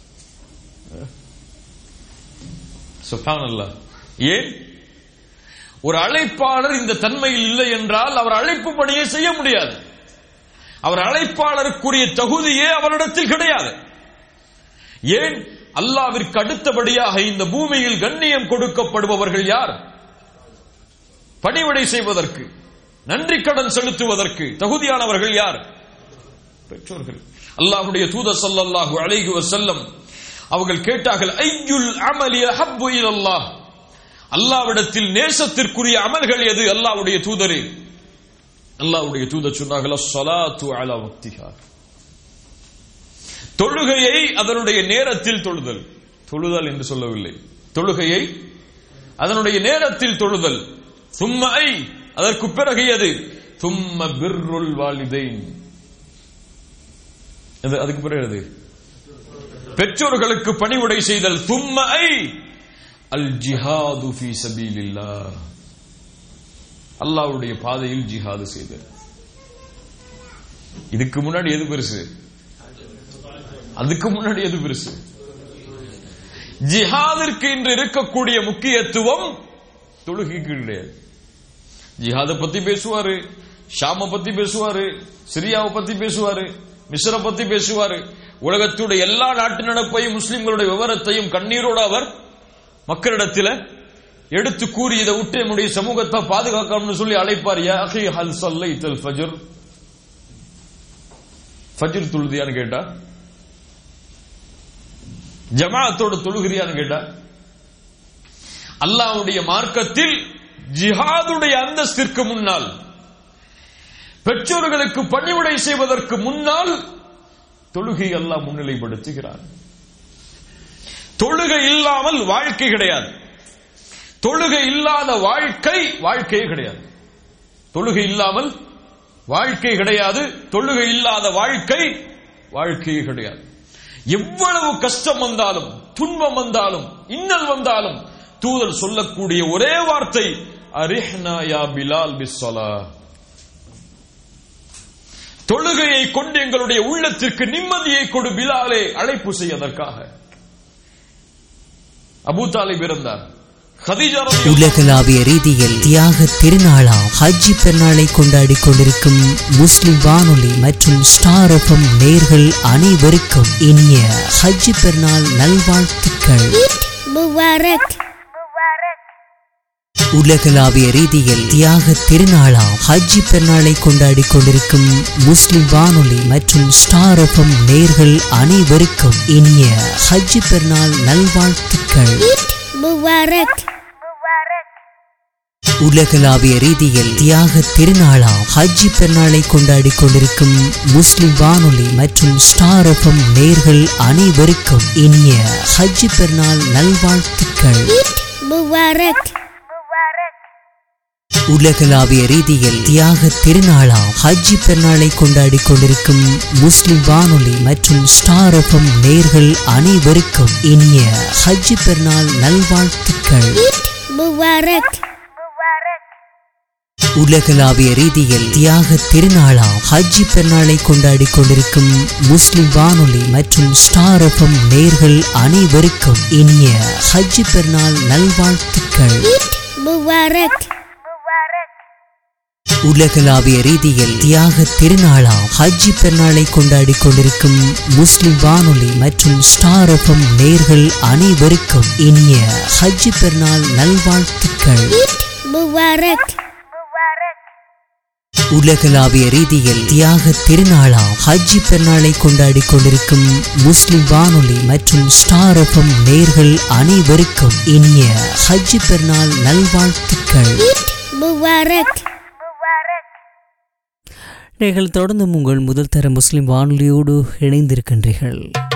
சுப்ஹானல்லாஹ் ஏன் ஒரு அழைப்பாளர் இந்த தன்மையில் இல்லை என்றால் அவர் அழைப்பு பணியை செய்ய முடியாது அவர் அழைப்பாளருக்குரிய தகுதியே அவரிடத்தில் கிடையாது ஏன் அல்லாவிற்கு அடுத்தபடியாக இந்த பூமியில் கண்ணியம் கொடுக்கப்படுபவர்கள் யார் பணிவிடை செய்வதற்கு நன்றி கடன் செலுத்துவதற்கு தகுதியானவர்கள் யார் பெற்றோர்கள் அல்லாஹ்வுடைய தூதர் ஸல்லல்லாஹு அலைஹி வஸல்லம் அவர்கள் கேட்டார்கள் ஐயுல் அமலி அஹப்பு இலல்லாஹ் அல்லாஹ்விடத்தில் நேசத்திற்குரிய அமல்கள் எது அல்லாஹ்வுடைய தூதரே அல்லாஹ்வுடைய தூதர் சொன்னார்கள் ஸலாத்து அலா வக்திஹா தொழுகையை அதனுடைய நேரத்தில் தொழுதல் தொழுதல் என்று சொல்லவில்லை தொழுகையை அதனுடைய நேரத்தில் தொழுதல் சும்ம ஐ அதற்கு பிறகு எது சும்ம பிர்ருல் வாலிதைன் அது அதுக்கு பிறகு எது பெற்றோர்களுக்கு பணிவுடை செய்தல் சும்ம ஐ அல் ஜிஹாது ஃபீ சபீலில்லாஹ் அல்லாஹ்வுடைய பாதையில் ஜிஹாது செய்தல் இதுக்கு முன்னாடி எது பெருசு அதுக்கு முன்னாடி எது பெருசு ஜிஹாதிற்கு இன்று இருக்கக்கூடிய முக்கியத்துவம் தொழுகைக்கு கிடையாது ஜிஹாத பத்தி பேசுவாரு ஷாம பத்தி பேசுவாரு சிரியாவை பத்தி பேசுவாரு மிஸ்ர பத்தி பேசுவாரு உலகத்துடைய எல்லா நாட்டு நடப்பையும் முஸ்லிம்களுடைய விவரத்தையும் கண்ணீரோடு அவர் மக்களிடத்தில் எடுத்து கூறி இதை விட்டு நம்முடைய சமூகத்தை பாதுகாக்கணும்னு சொல்லி அழைப்பார் யா அஹி ஹல் சல்லைத்தல் ஃபஜர் ஃபஜர் தொழுதியான்னு கேட்டா ஜமாஅத்தோட தொழுகிறியான்னு கேட்டா அல்லாஹ்வுடைய மார்க்கத்தில் ஜிஹாதுடைய அந்தஸ்திற்கு முன்னால் பெற்றோர்களுக்கு பணிவிடை செய்வதற்கு முன்னால் தொழுகை அல்லாஹ் முன்னிலைப்படுத்துகிறார் தொழுகை இல்லாமல் வாழ்க்கை கிடையாது தொழுகை இல்லாத வாழ்க்கை வாழ்க்கையே கிடையாது தொழுகை இல்லாமல் வாழ்க்கை கிடையாது தொழுகை இல்லாத வாழ்க்கை வாழ்க்கையே கிடையாது எவ்வளவு கஷ்டம் வந்தாலும் துன்பம் வந்தாலும் இன்னல் வந்தாலும் தூதர் சொல்லக்கூடிய ஒரே வார்த்தை அரிஹ்னா யா பிலால் பிஸ்ஸலா தொழுகையை கொண்டு எங்களுடைய உள்ளத்திற்கு நிம்மதியை கொடு பிலாலே அழைப்பு செய்வதற்காக அபூ தாலிப் இருந்தார் ஹதீஜா ரலியல்லாஹு உலகளாவிய ரீதியில் தியாக திருநாளாம் ஹஜ்ஜி பெருநாளை கொண்டாடி கொண்டிருக்கும் முஸ்லிம் வானொலி மற்றும் ஸ்டார் எஃப்எம் நேர்கள் அனைவருக்கும் இனிய ஹஜ்ஜி பெருநாள் நல்வாழ்த்துக்கள் முபாரக் உலகளாவிய ரீதியில் தியாக திருநாளாம் ஹஜ்ஜி பெருநாளை கொண்டாடி கொண்டிருக்கும் முஸ்லிம் வானொலி மற்றும் ஸ்டார் எஃப்எம் நேர்கள் அனைவருக்கும் இனிய ஹஜ்ஜி பெருநாள் நல்வாழ்த்துக்கள் முபாரக் உலகளாவிய ரீதியில் தியாக திருநாளாம் ஹஜ்ஜி பெருநாளை கொண்டாடி கொண்டிருக்கும் முஸ்லிம் வானொலி மற்றும் ஸ்டார் எஃப்எம் நேர்கள் அனைவருக்கும் இனிய ஹஜ்ஜி பெருநாள் நல்வாழ்த்துக்கள் முபாரக் உலகளாவிய ரீதியில் தியாக திருநாளாம் ஹஜ்ஜி பெருநாளை கொண்டாடி கொண்டிருக்கும் முஸ்லிம் வானொலி மற்றும் ஸ்டார் எஃப்எம் நேர்கள் அனைவருக்கும் இனிய ஹஜ்ஜி பெருநாள் நல்வாழ்த்துக்கள் முபாரக் உலகளாவிய ரீதியில் தியாக திருநாளாம் ஹஜ்ஜி பெருநாளை கொண்டாடி கொண்டிருக்கும் முஸ்லிம் வானொலி மற்றும் ஸ்டார் எஃப்எம் நேர்கள் அனைவருக்கும் இனிய ஹஜ்ஜி பெருநாள் நல்வாழ்த்துக்கள் முபாரக் உலகளாவிய ரீதியில் தியாக திருநாளாம் ஹஜ்ஜி பெருநாளை கொண்டாடி கொண்டிருக்கும் முஸ்லிம் வானொலி மற்றும் ஸ்டார் எஃப்எம் நேர்கள் அனைவருக்கும் இனிய ஹஜ்ஜி பெருநாள் நல்வாழ்த்துக்கள் முபாரக் உலகளாவிய ரீதியில் தியாக திருநாளாம் ஹஜ்ஜி பெருநாளை கொண்டாடி கொண்டிருக்கும் முஸ்லிம் வானொலி மற்றும் ஸ்டார் எஃப்எம் நேர்கள் அனைவருக்கும் இனிய ஹஜ்ஜி பெருநாள் நல்வாழ்த்துக்கள் முபாரக் நீங்கள் தொடர்ந்து உங்கள் முதல் தர முஸ்லிம் வானொலியோடு இணைந்திருக்கின்றீர்கள்